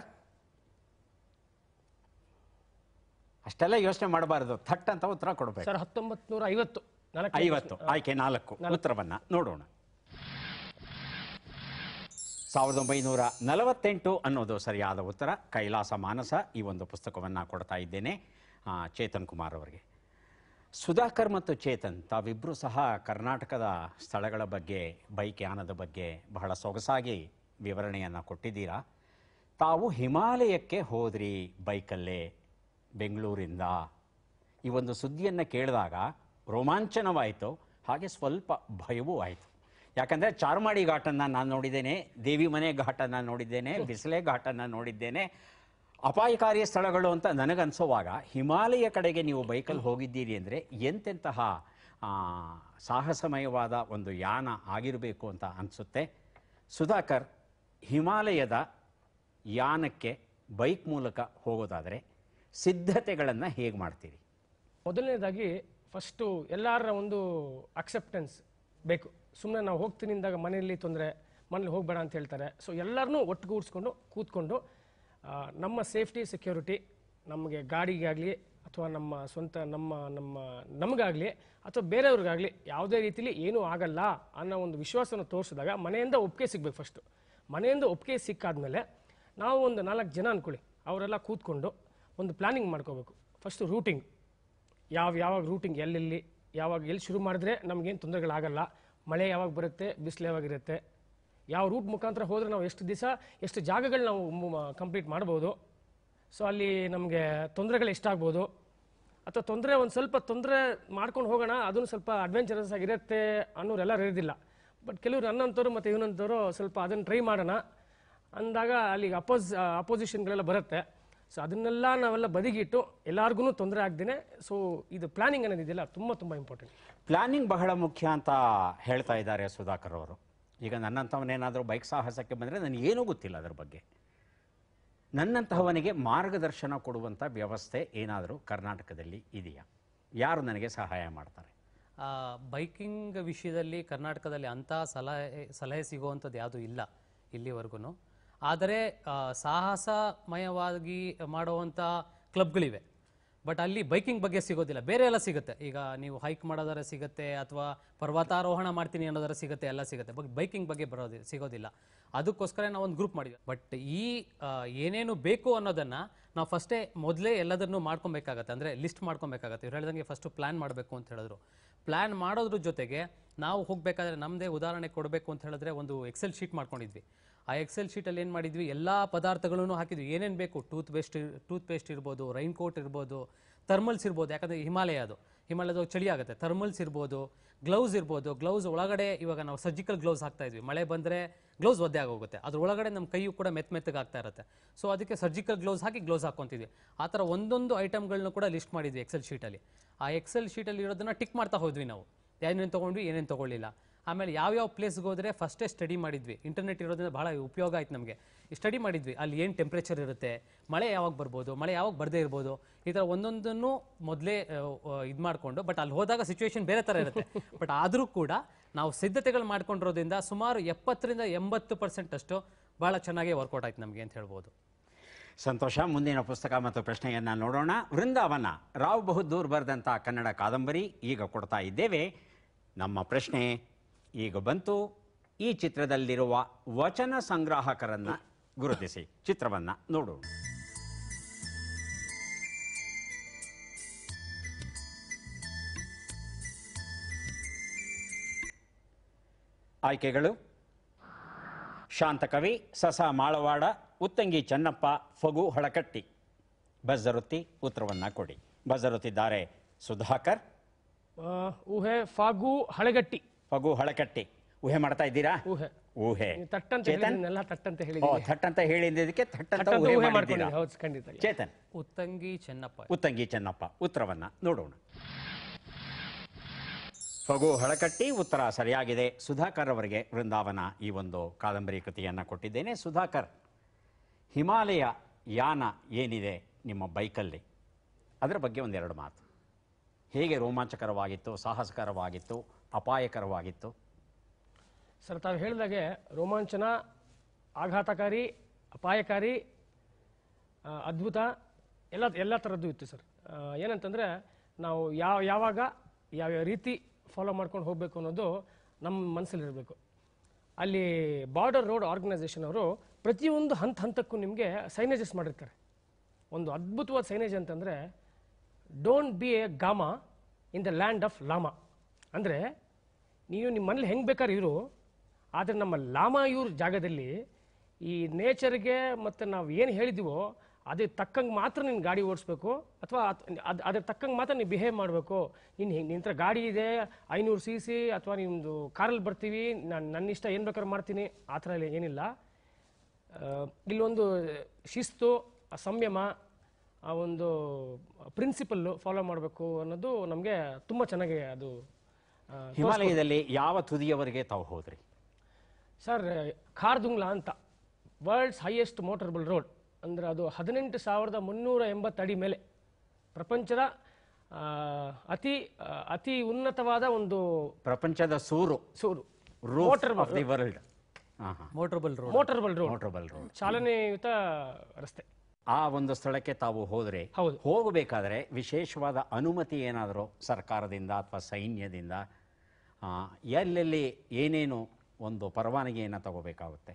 Speaker 1: ಅಷ್ಟೆಲ್ಲ ಯೋಚನೆ ಮಾಡಬಾರದು ಥಟ್ ಅಂತ ಉತ್ತರ ಕೊಡಬೇಕು
Speaker 2: ಸರ್ ಹತ್ತೊಂಬತ್ತು ನೂರ ಐವತ್ತು ನಾಲ್ಕು
Speaker 1: ಐವತ್ತು ಆಯ್ಕೆ ನಾಲ್ಕು ಉತ್ತರವನ್ನ ನೋಡೋಣ ಸಾವಿರದ ಒಂಬೈನೂರ ನಲವತ್ತೆಂಟು ಅನ್ನೋದು ಸರಿಯಾದ ಉತ್ತರ ಕೈಲಾಸ ಮಾನಸ ಈ ಒಂದು ಪುಸ್ತಕವನ್ನು ಕೊಡ್ತಾ ಇದ್ದೇನೆ ಆ, ಚೇತನ್ ಕುಮಾರ್ ಅವರಿಗೆ ಸುಧಾಕರ್ ಮತ್ತು ಚೇತನ್ ತಾವಿಬ್ಬರು ಸಹ ಕರ್ನಾಟಕದ ಸ್ಥಳಗಳ ಬಗ್ಗೆ ಬೈಕ್ ಯಾನದ ಬಗ್ಗೆ ಬಹಳ ಸೊಗಸಾಗಿ ವಿವರಣೆಯನ್ನು ಕೊಟ್ಟಿದ್ದೀರಾ ತಾವು ಹಿಮಾಲಯಕ್ಕೆ ಹೋದ್ರಿ ಬೈಕಲ್ಲೇ ಬೆಂಗಳೂರಿಂದ ಈ ಒಂದು ಸುದ್ದಿಯನ್ನು ಕೇಳಿದಾಗ ರೋಮಾಂಚನವಾಯಿತು ಹಾಗೆ ಸ್ವಲ್ಪ ಭಯವೂ ಆಯಿತು ಯಾಕಂದರೆ ಚಾರ್ಮಾಡಿ ಘಾಟನ್ನು ನಾನು ನೋಡಿದ್ದೇನೆ ದೇವಿ ಮನೆ ಘಾಟನ್ನು ನೋಡಿದ್ದೇನೆ ಬಿಸಿಲೆ ಘಾಟನ್ನು ನೋಡಿದ್ದೇನೆ ಅಪಾಯಕಾರಿ ಸ್ಥಳಗಳು ಅಂತ ನನಗನ್ಸೋವಾಗ ಹಿಮಾಲಯ ಕಡೆಗೆ ನೀವು ಬೈಕಲ್ಲಿ ಹೋಗಿದ್ದೀರಿ ಅಂದರೆ ಎಂತೆಂತಹ ಆ, ಸಾಹಸಮಯವಾದ ಒಂದು ಯಾನ ಆಗಿರಬೇಕು ಅಂತ ಅನಿಸುತ್ತೆ ಸುಧಾಕರ್ ಹಿಮಾಲಯದ ಯಾನಕ್ಕೆ ಬೈಕ್ ಮೂಲಕ ಹೋಗೋದಾದರೆ ಸಿದ್ಧತೆಗಳನ್ನು ಹೇಗೆ ಮಾಡ್ತೀರಿ
Speaker 2: ಮೊದಲನೇದಾಗಿ ಫಸ್ಟು ಎಲ್ಲರ ಒಂದು ಅಕ್ಸೆಪ್ಟೆನ್ಸ್ ಬೇಕು ಸುಮ್ಮನೆ ನಾವು ಹೋಗ್ತೀನಿ ಅಂದಾಗ ಮನೆಯಲ್ಲಿ ತೊಂದರೆ ಮನೇಲಿ ಹೋಗಬೇಡ ಅಂತ ಹೇಳ್ತಾರೆ ಸೊ ಎಲ್ಲರನ್ನೂ ಒಟ್ಟುಗೂಡಿಸ್ಕೊಂಡು ಕೂತ್ಕೊಂಡು ಆ, ನಮ್ಮ ಸೇಫ್ಟಿ ಸೆಕ್ಯೂರಿಟಿ ನಮಗೆ ಗಾಡಿಗಾಗಲಿ ಅಥವಾ ನಮ್ಮ ಸ್ವಂತ ನಮ್ಮ ನಮ್ಮ ನಮಗಾಗಲಿ ಅಥವಾ ಬೇರೆಯವ್ರಿಗಾಗಲಿ ಯಾವುದೇ ರೀತಿಲಿ ಏನೂ ಆಗಲ್ಲ ಅನ್ನೋ ಒಂದು ವಿಶ್ವಾಸನ ತೋರಿಸಿದಾಗ ಮನೆಯಿಂದ ಒಪ್ಪಿಗೆ ಸಿಗಬೇಕು ಫಸ್ಟು ಮನೆಯಿಂದ ಒಪ್ಪಿಗೆ ಸಿಕ್ಕಾದ್ಮೇಲೆ ನಾವು ಒಂದು ನಾಲ್ಕು ಜನ ಅಂದ್ಕೊಳ್ಳಿ ಅವರೆಲ್ಲ ಕೂತ್ಕೊಂಡು ಒಂದು ಪ್ಲಾನಿಂಗ್ ಮಾಡ್ಕೋಬೇಕು ಫಸ್ಟು ರೂಟಿಂಗ್ ಯಾವ ಯಾವಾಗ ರೂಟಿಂಗ್ ಎಲ್ಲೆಲ್ಲಿ ಯಾವಾಗ ಎಲ್ಲಿ ಶುರು ಮಾಡಿದ್ರೆ ನಮಗೇನು ತೊಂದರೆಗಳಾಗಲ್ಲ ಮಳೆ ಯಾವಾಗ ಬರುತ್ತೆ ಬಿಸಿಲು ಯಾವಾಗಿರುತ್ತೆ ಯಾವ ರೂಟ್ ಮುಖಾಂತರ ಹೋದರೆ ನಾವು ಎಷ್ಟು ದಿವಸ ಎಷ್ಟು ಜಾಗಗಳು ನಾವು ಕಂಪ್ಲೀಟ್ ಮಾಡ್ಬೋದು ಸೊ ಅಲ್ಲಿ ನಮಗೆ ತೊಂದರೆಗಳು ಎಷ್ಟಾಗ್ಬೋದು ಅಥವಾ ತೊಂದರೆ ಒಂದು ಸ್ವಲ್ಪ ತೊಂದರೆ ಮಾಡ್ಕೊಂಡು ಹೋಗೋಣ ಅದನ್ನು ಸ್ವಲ್ಪ ಅಡ್ವೆಂಚರಸ್ ಆಗಿರುತ್ತೆ ಅನ್ನೋರೆಲ್ಲ ಇರೋದಿಲ್ಲ ಬಟ್ ಕೆಲವರು ನನ್ನಂಥವ್ರು ಮತ್ತು ಇವನಂಥವ್ರು ಸ್ವಲ್ಪ ಅದನ್ನು ಟ್ರೈ ಮಾಡೋಣ ಅಂದಾಗ ಅಲ್ಲಿಗೆ ಅಪೋಸ್ ಅಪೋಸಿಷನ್ಗಳೆಲ್ಲ ಬರುತ್ತೆ ಸೊ ಅದನ್ನೆಲ್ಲ ನಾವೆಲ್ಲ ಬದಿಗಿಟ್ಟು ಎಲ್ಲರಿಗೂ ತೊಂದರೆ ಆಗ್ದೇನೆ ಸೊ ಇದು ಪ್ಲಾನಿಂಗ್ ಅನ್ನೋದಿದೆಯಲ್ಲ ತುಂಬ ತುಂಬ ಇಂಪಾರ್ಟೆಂಟ್
Speaker 1: ಪ್ಲಾನಿಂಗ್ ಬಹಳ ಮುಖ್ಯ ಅಂತ ಹೇಳ್ತಾ ಇದ್ದಾರೆ ಸುಧಾಕರ್ ಅವರು ಈಗ ನನ್ನಂಥವನೇನಾದರೂ ಬೈಕ್ ಸಾಹಸಕ್ಕೆ ಬಂದರೆ ನನಗೇನೂ ಗೊತ್ತಿಲ್ಲ ಅದರ ಬಗ್ಗೆ ನನ್ನಂತಹವನಿಗೆ ಮಾರ್ಗದರ್ಶನ ಕೊಡುವಂಥ ವ್ಯವಸ್ಥೆ ಏನಾದರೂ ಕರ್ನಾಟಕದಲ್ಲಿ ಇದೆಯಾ ಯಾರು ನನಗೆ ಸಹಾಯ ಮಾಡ್ತಾರೆ
Speaker 3: ಆ, ಬೈಕಿಂಗ್ ವಿಷಯದಲ್ಲಿ ಕರ್ನಾಟಕದಲ್ಲಿ ಅಂಥ ಸಲಹೆ ಸಲಹೆ ಸಿಗುವಂಥದ್ದು ಯಾವುದೂ ಇಲ್ಲ ಇಲ್ಲಿವರೆಗೂ ಆದರೆ ಆ, ಸಾಹಸಮಯವಾಗಿ ಮಾಡುವಂಥ ಕ್ಲಬ್ಗಳಿವೆ ಬಟ್ ಅಲ್ಲಿ ಬೈಕಿಂಗ್ ಬಗ್ಗೆ ಸಿಗೋದಿಲ್ಲ ಬೇರೆ ಎಲ್ಲ ಸಿಗುತ್ತೆ ಈಗ ನೀವು ಹೈಕ್ ಮಾಡೋದಾರೆ ಸಿಗುತ್ತೆ ಅಥವಾ ಪರ್ವತಾರೋಹಣ ಮಾಡ್ತೀನಿ ಅನ್ನೋದಾರೆ ಸಿಗುತ್ತೆ ಎಲ್ಲ ಸಿಗುತ್ತೆ ಬಟ್ ಬೈಕಿಂಗ್ ಬಗ್ಗೆ ಬರೋದಿ ಸಿಗೋದಿಲ್ಲ ಅದಕ್ಕೋಸ್ಕರ ನಾವು ಒಂದು ಗ್ರೂಪ್ ಮಾಡಿದ್ವಿ ಬಟ್ ಈ ಆ, ಏನೇನು ಬೇಕು ಅನ್ನೋದನ್ನು ನಾವು ಫಸ್ಟೇ ಮೊದಲೇ ಎಲ್ಲದನ್ನು ಮಾಡ್ಕೊಬೇಕಾಗತ್ತೆ ಅಂದರೆ ಲಿಸ್ಟ್ ಮಾಡ್ಕೊಬೇಕಾಗತ್ತೆ ಇವ್ರು ಹೇಳ್ದಂಗೆ ಫಸ್ಟು ಪ್ಲ್ಯಾನ್ ಮಾಡಬೇಕು ಅಂತ ಹೇಳಿದ್ರು ಪ್ಲ್ಯಾನ್ ಮಾಡೋದ್ರ ಜೊತೆಗೆ ನಾವು ಹೋಗಬೇಕಾದ್ರೆ ನಮ್ಮದೇ ಉದಾಹರಣೆ ಕೊಡಬೇಕು ಅಂತ ಹೇಳಿದ್ರೆ ಒಂದು ಎಕ್ಸೆಲ್ ಶೀಟ್ ಮಾಡ್ಕೊಂಡಿದ್ವಿ ಆ ಎಕ್ಸೆಲ್ ಶೀಟಲ್ಲಿ ಏನು ಮಾಡಿದ್ವಿ ಎಲ್ಲ ಪದಾರ್ಥಗಳನ್ನು ಹಾಕಿದ್ವಿ ಏನೇನು ಬೇಕು ಟೂತ್ ಪೇಸ್ಟ್ ಟೂತ್ ಪೇಸ್ಟ್ ಇರ್ಬೋದು ರೈನ್ ಕೋಟ್ ಇರ್ಬೋದು ಥರ್ಮಲ್ಸ್ ಇರ್ಬೋದು ಯಾಕಂದರೆ ಹಿಮಾಲಯ ಅದು ಹಿಮಾಲಯದ ಚಳಿ ಆಗುತ್ತೆ ಥರ್ಮಲ್ಸ್ ಇರ್ಬೋದು ಗ್ಲೌಸ್ ಇರ್ಬೋದು ಗ್ಲೌಸ್ ಒಳಗಡೆ ಇವಾಗ ನಾವು ಸರ್ಜಿಕಲ್ ಗ್ಲೌಸ್ ಹಾಕ್ತಾ ಇದ್ವಿ ಮಳೆ ಬಂದರೆ ಗ್ಲೌಸ್ ಒದ್ದೆ ಆಗೋಗುತ್ತೆ ಅದ್ರ ಒಳಗಡೆ ನಮ್ಮ ಕೈಯು ಕೂಡ ಮೆತ್ತ ಮೆತ್ತಗೆ ಆಗ್ತಾ ಇರುತ್ತೆ ಸೊ ಅದಕ್ಕೆ ಸರ್ಜಿಕಲ್ ಗ್ಲೌಸ್ ಹಾಕಿ ಗ್ಲೌಸ್ ಹಾಕ್ಕೊಂತಿದ್ವಿ ಆ ಥರ ಒಂದೊಂದು ಐಟಮ್ಗಳನ್ನ ಕೂಡ ಲಿಸ್ಟ್ ಮಾಡಿದ್ವಿ ಎಕ್ಸೆಲ್ ಶೀಟಲ್ಲಿ ಆ ಎಕ್ಸೆಲ್ ಶೀಟಲ್ಲಿ ಇರೋದನ್ನ ಟಿಕ್ ಮಾಡ್ತಾ ಹೋದ್ವಿ ನಾವು ಏನೇನು ತೊಗೊಂಡ್ವಿ ಏನೇನು ತೊಗೊಳ್ಳಿಲ್ಲ ಆಮೇಲೆ ಯಾವ್ಯಾವ ಪ್ಲೇಸ್ಗೆ ಹೋದರೆ ಫಸ್ಟೇ ಸ್ಟಡಿ ಮಾಡಿದ್ವಿ ಇಂಟರ್ನೆಟ್ ಇರೋದ್ರಿಂದ ಭಾಳ ಉಪಯೋಗ ಆಯ್ತು ನಮಗೆ ಸ್ಟಡಿ ಮಾಡಿದ್ವಿ ಅಲ್ಲಿ ಏನು ಟೆಂಪ್ರೇಚರ್ ಇರುತ್ತೆ ಮಳೆ ಯಾವಾಗ ಬರ್ಬೋದು ಮಳೆ ಯಾವಾಗ ಬರದೇ ಇರ್ಬೋದು ಈ ಥರ ಒಂದೊಂದನ್ನು ಮೊದಲೇ ಇದು ಮಾಡಿಕೊಂಡು ಬಟ್ ಅಲ್ಲಿ ಹೋದಾಗ ಸಿಚುವೇಶನ್ ಬೇರೆ ಥರ ಇರುತ್ತೆ ಬಟ್ ಆದರೂ ಕೂಡ ನಾವು ಸಿದ್ಧತೆಗಳು ಮಾಡ್ಕೊಂಡಿರೋದ್ರಿಂದ ಸುಮಾರು ಎಪ್ಪತ್ತರಿಂದ ಎಂಬತ್ತು ಪರ್ಸೆಂಟ್ ಅಷ್ಟು ಭಾಳ ಚೆನ್ನಾಗಿ ವರ್ಕೌಟ್ ಆಯ್ತು ನಮಗೆ ಅಂತ ಹೇಳ್ಬೋದು
Speaker 1: ಸಂತೋಷ ಮುಂದಿನ ಪುಸ್ತಕ ಮತ್ತು ಪ್ರಶ್ನೆಯನ್ನ ನೋಡೋಣ ವೃಂದಾವನ ರಾವ್ ಬಹುದ್ದೂರ್ ಬರೆದಂಥ ಕನ್ನಡ ಕಾದಂಬರಿ ಈಗ ಕೊಡ್ತಾ ಇದ್ದೇವೆ ನಮ್ಮ ಪ್ರಶ್ನೆ ಈಗ ಬಂತು ಈ ಚಿತ್ರದಲ್ಲಿರುವ ವಚನ ಸಂಗ್ರಾಹಕರನ್ನ ಗುರುತಿಸಿ ಚಿತ್ರವನ್ನ ನೋಡೋಣ ಆಯ್ಕೆಗಳು ಶಾಂತಕವಿ ಸಸ ಮಾಳವಾಡ ಉತ್ತಂಗಿ ಚನ್ನಪ್ಪ ಫಗು ಹಳಕಟ್ಟಿ ಬಜ್ಜರುತ್ತಿ ಉತ್ತರವನ್ನ ಕೊಡಿ ಬಜ್ಜರುತ್ತಿದ್ದಾರೆ ಸುಧಾಕರ್
Speaker 2: ಆ, ಊಹೆ ಫಾಗು ಹಳೆಗಟ್ಟಿ
Speaker 1: ಫಗು ಹಳಕಟ್ಟಿ ಊಹೆ ಮಾಡ್ತಾ ಇದ್ದೀರಾ
Speaker 2: ಊಹೆ
Speaker 1: ಊಹೆ
Speaker 2: ನೀವು ತಟ್ಟಂತ
Speaker 1: ಚೇತನ್
Speaker 2: ಹೇಳಿದ್ನೆಲ್ಲ ತಟ್ಟಂತ
Speaker 1: ಓ
Speaker 2: ಹೇಳಿದ್ದೀನಿ
Speaker 1: ಥಟ್ ಅಂತ ಹೇಳಿದ್ದಕ್ಕೆ ಥಟ್ ಅಂತ
Speaker 2: ತಟ್ಟಂತ
Speaker 1: ಊಹೆ
Speaker 2: ಊಹೆ
Speaker 1: ಮಾಡಿದ್ದೀರಾ
Speaker 2: ಮಾಡ್ಕೊಂಡಿದ್ದೀನಿ ಹೌದು ಖಂಡಿತ
Speaker 1: ಚೇತನ್
Speaker 3: ಉತ್ತಂಗಿ ಚೆನ್ನಪ್ಪ
Speaker 1: ಉತ್ತಂಗಿ ಚೆನ್ನಪ್ಪ ಉತ್ತರವನ್ನ ನೋಡೋಣ ಫಗು ಹಳಕಟ್ಟಿ ಉತ್ತರ ಸರಿಯಾಗಿದೆ ಸುಧಾಕರ್ ಅವರಿಗೆ ವೃಂದಾವನ ಈ ಒಂದು ಕಾದಂಬರಿ ಕೃತಿಯನ್ನು ಕೊಟ್ಟಿದ್ದೇನೆ ಸುಧಾಕರ್ ಹಿಮಾಲಯ ಯಾನ ಏನಿದೆ ನಿಮ್ಮ ಬೈಕಲ್ಲಿ ಅದರ ಬಗ್ಗೆ ಒಂದೆರಡು ಮಾತು ಹೇಗೆ ರೋಮಾಂಚಕರವಾಗಿತ್ತು ಸಾಹಸಕರವಾಗಿತ್ತು ಅಪಾಯಕರವಾಗಿತ್ತು
Speaker 2: ಸರ್ ತಾವು ಹೇಳಿದಾಗೆ ರೋಮಾಂಚನ ಆಘಾತಕಾರಿ ಅಪಾಯಕಾರಿ ಆ, ಅದ್ಭುತ ಎಲ್ಲ ಎಲ್ಲ ಥರದ್ದು ಇತ್ತು ಸರ್ ಆ, ಏನಂತಂದರೆ ನಾವು ಯಾವ ಯಾವಾಗ ಯಾವ್ಯಾವ ರೀತಿ ಫಾಲೋ ಮಾಡ್ಕೊಂಡು ಹೋಗಬೇಕು ಅನ್ನೋದು ನಮ್ಮ ಮನಸ್ಸಲ್ಲಿರಬೇಕು ಅಲ್ಲಿ ಬಾರ್ಡರ್ ರೋಡ್ ಆರ್ಗನೈಸೇಷನ್ ಅವರು ಪ್ರತಿಯೊಂದು ಹಂತ ಹಂತಕ್ಕೂ ನಿಮಗೆ ಸೈನೇಜಸ್ ಮಾಡಿರ್ತಾರೆ ಒಂದು ಅದ್ಭುತವಾದ ಸೈನೇಜ್ ಅಂತಂದರೆ don't be a gama in the land of lama ಅಂದರೆ ನೀವು ನಿಮ್ಮ ಮನೇಲಿ ಹೆಂಗೆ ಬೇಕಾದ್ರೆ ಇರು ಆದರೆ ನಮ್ಮ ಲಾಮಾ ಇವ್ರ ಜಾಗದಲ್ಲಿ ಈ ನೇಚರ್ಗೆ ಮತ್ತು ನಾವು ಏನು ಹೇಳಿದ್ದೀವೋ ಅದೇ ತಕ್ಕಂಗೆ ಮಾತ್ರ ನೀನು ಗಾಡಿ ಓಡಿಸ್ಬೇಕು ಅಥವಾ ಅದು ಅದ್ರ ತಕ್ಕಂಗೆ ಮಾತ್ರ ನೀವು ಬಿಹೇವ್ ಮಾಡಬೇಕು ನೀನು ಹಿಂಗೆ ನಿನ್ನ ಹತ್ರ ಗಾಡಿ ಇದೆ ಐನೂರು ಸಿ ಸಿ ಅಥವಾ ನಿಮ್ಮದು ಕಾರಲ್ಲಿ ಬರ್ತೀವಿ ನಾನು ನನ್ನ ಇಷ್ಟ ಏನು ಬೇಕಾದ್ರೂ ಮಾಡ್ತೀನಿ ಆ ಥರ ಎಲ್ಲ ಏನಿಲ್ಲ ಆ, ಇಲ್ಲೊಂದು ಶಿಸ್ತು ಆ ಸಂಯಮ ಆ ಒಂದು ಪ್ರಿನ್ಸಿಪಲ್ಲು ಫಾಲೋ ಮಾಡಬೇಕು ಅನ್ನೋದು ನಮಗೆ ತುಂಬ ಚೆನ್ನಾಗಿ ಅದು ಆ,
Speaker 1: ಹಿಮಾಲಯದಲ್ಲಿ ಯಾವ ತುದಿಯವರೆಗೆ ತಾವು ಹೋದ್ರಿ
Speaker 2: ಸರ್ ಖಾರ್ದುಂಗ್ಲಾ ಅಂತ ವರ್ಲ್ಡ್ಸ್ ಹೈಯೆಸ್ಟ್ ಮೋಟರ್ಬಲ್ ರೋಡ್ ಅಂದರೆ ಅದು ಹದಿನೆಂಟು ಸಾವಿರದ ಮುನ್ನೂರ ಎಂಬತ್ತು ಅಡಿ ಮೇಲೆ ಪ್ರಪಂಚದ ಆ, ಅತಿ ಆ, ಅತಿ ಉನ್ನತವಾದ ಒಂದು
Speaker 1: ಪ್ರಪಂಚದ ಸೂರು
Speaker 2: ಸೂರು
Speaker 1: route of the world
Speaker 3: motorable road
Speaker 2: motorable road
Speaker 1: motorable road
Speaker 2: ಚಾಲನೆಯುತ ರಸ್ತೆ
Speaker 1: ಆ ಒಂದು ಸ್ಥಳಕ್ಕೆ ತಾವು ಹೋದ್ರೆ
Speaker 2: ಹೌದು.
Speaker 1: ಹೋಗಬೇಕಾದ್ರೆ ವಿಶೇಷವಾದ ಅನುಮತಿ ಏನಾದರೂ ಸರ್ಕಾರದಿಂದ ಅಥವಾ ಸೈನ್ಯದಿಂದ ಆ, ಎಲ್ಲೆಲ್ಲಿ ಏನೇನು ಒಂದು ಪರವಾನಗಿಯನ್ನು ತಗೋಬೇಕಾಗುತ್ತೆ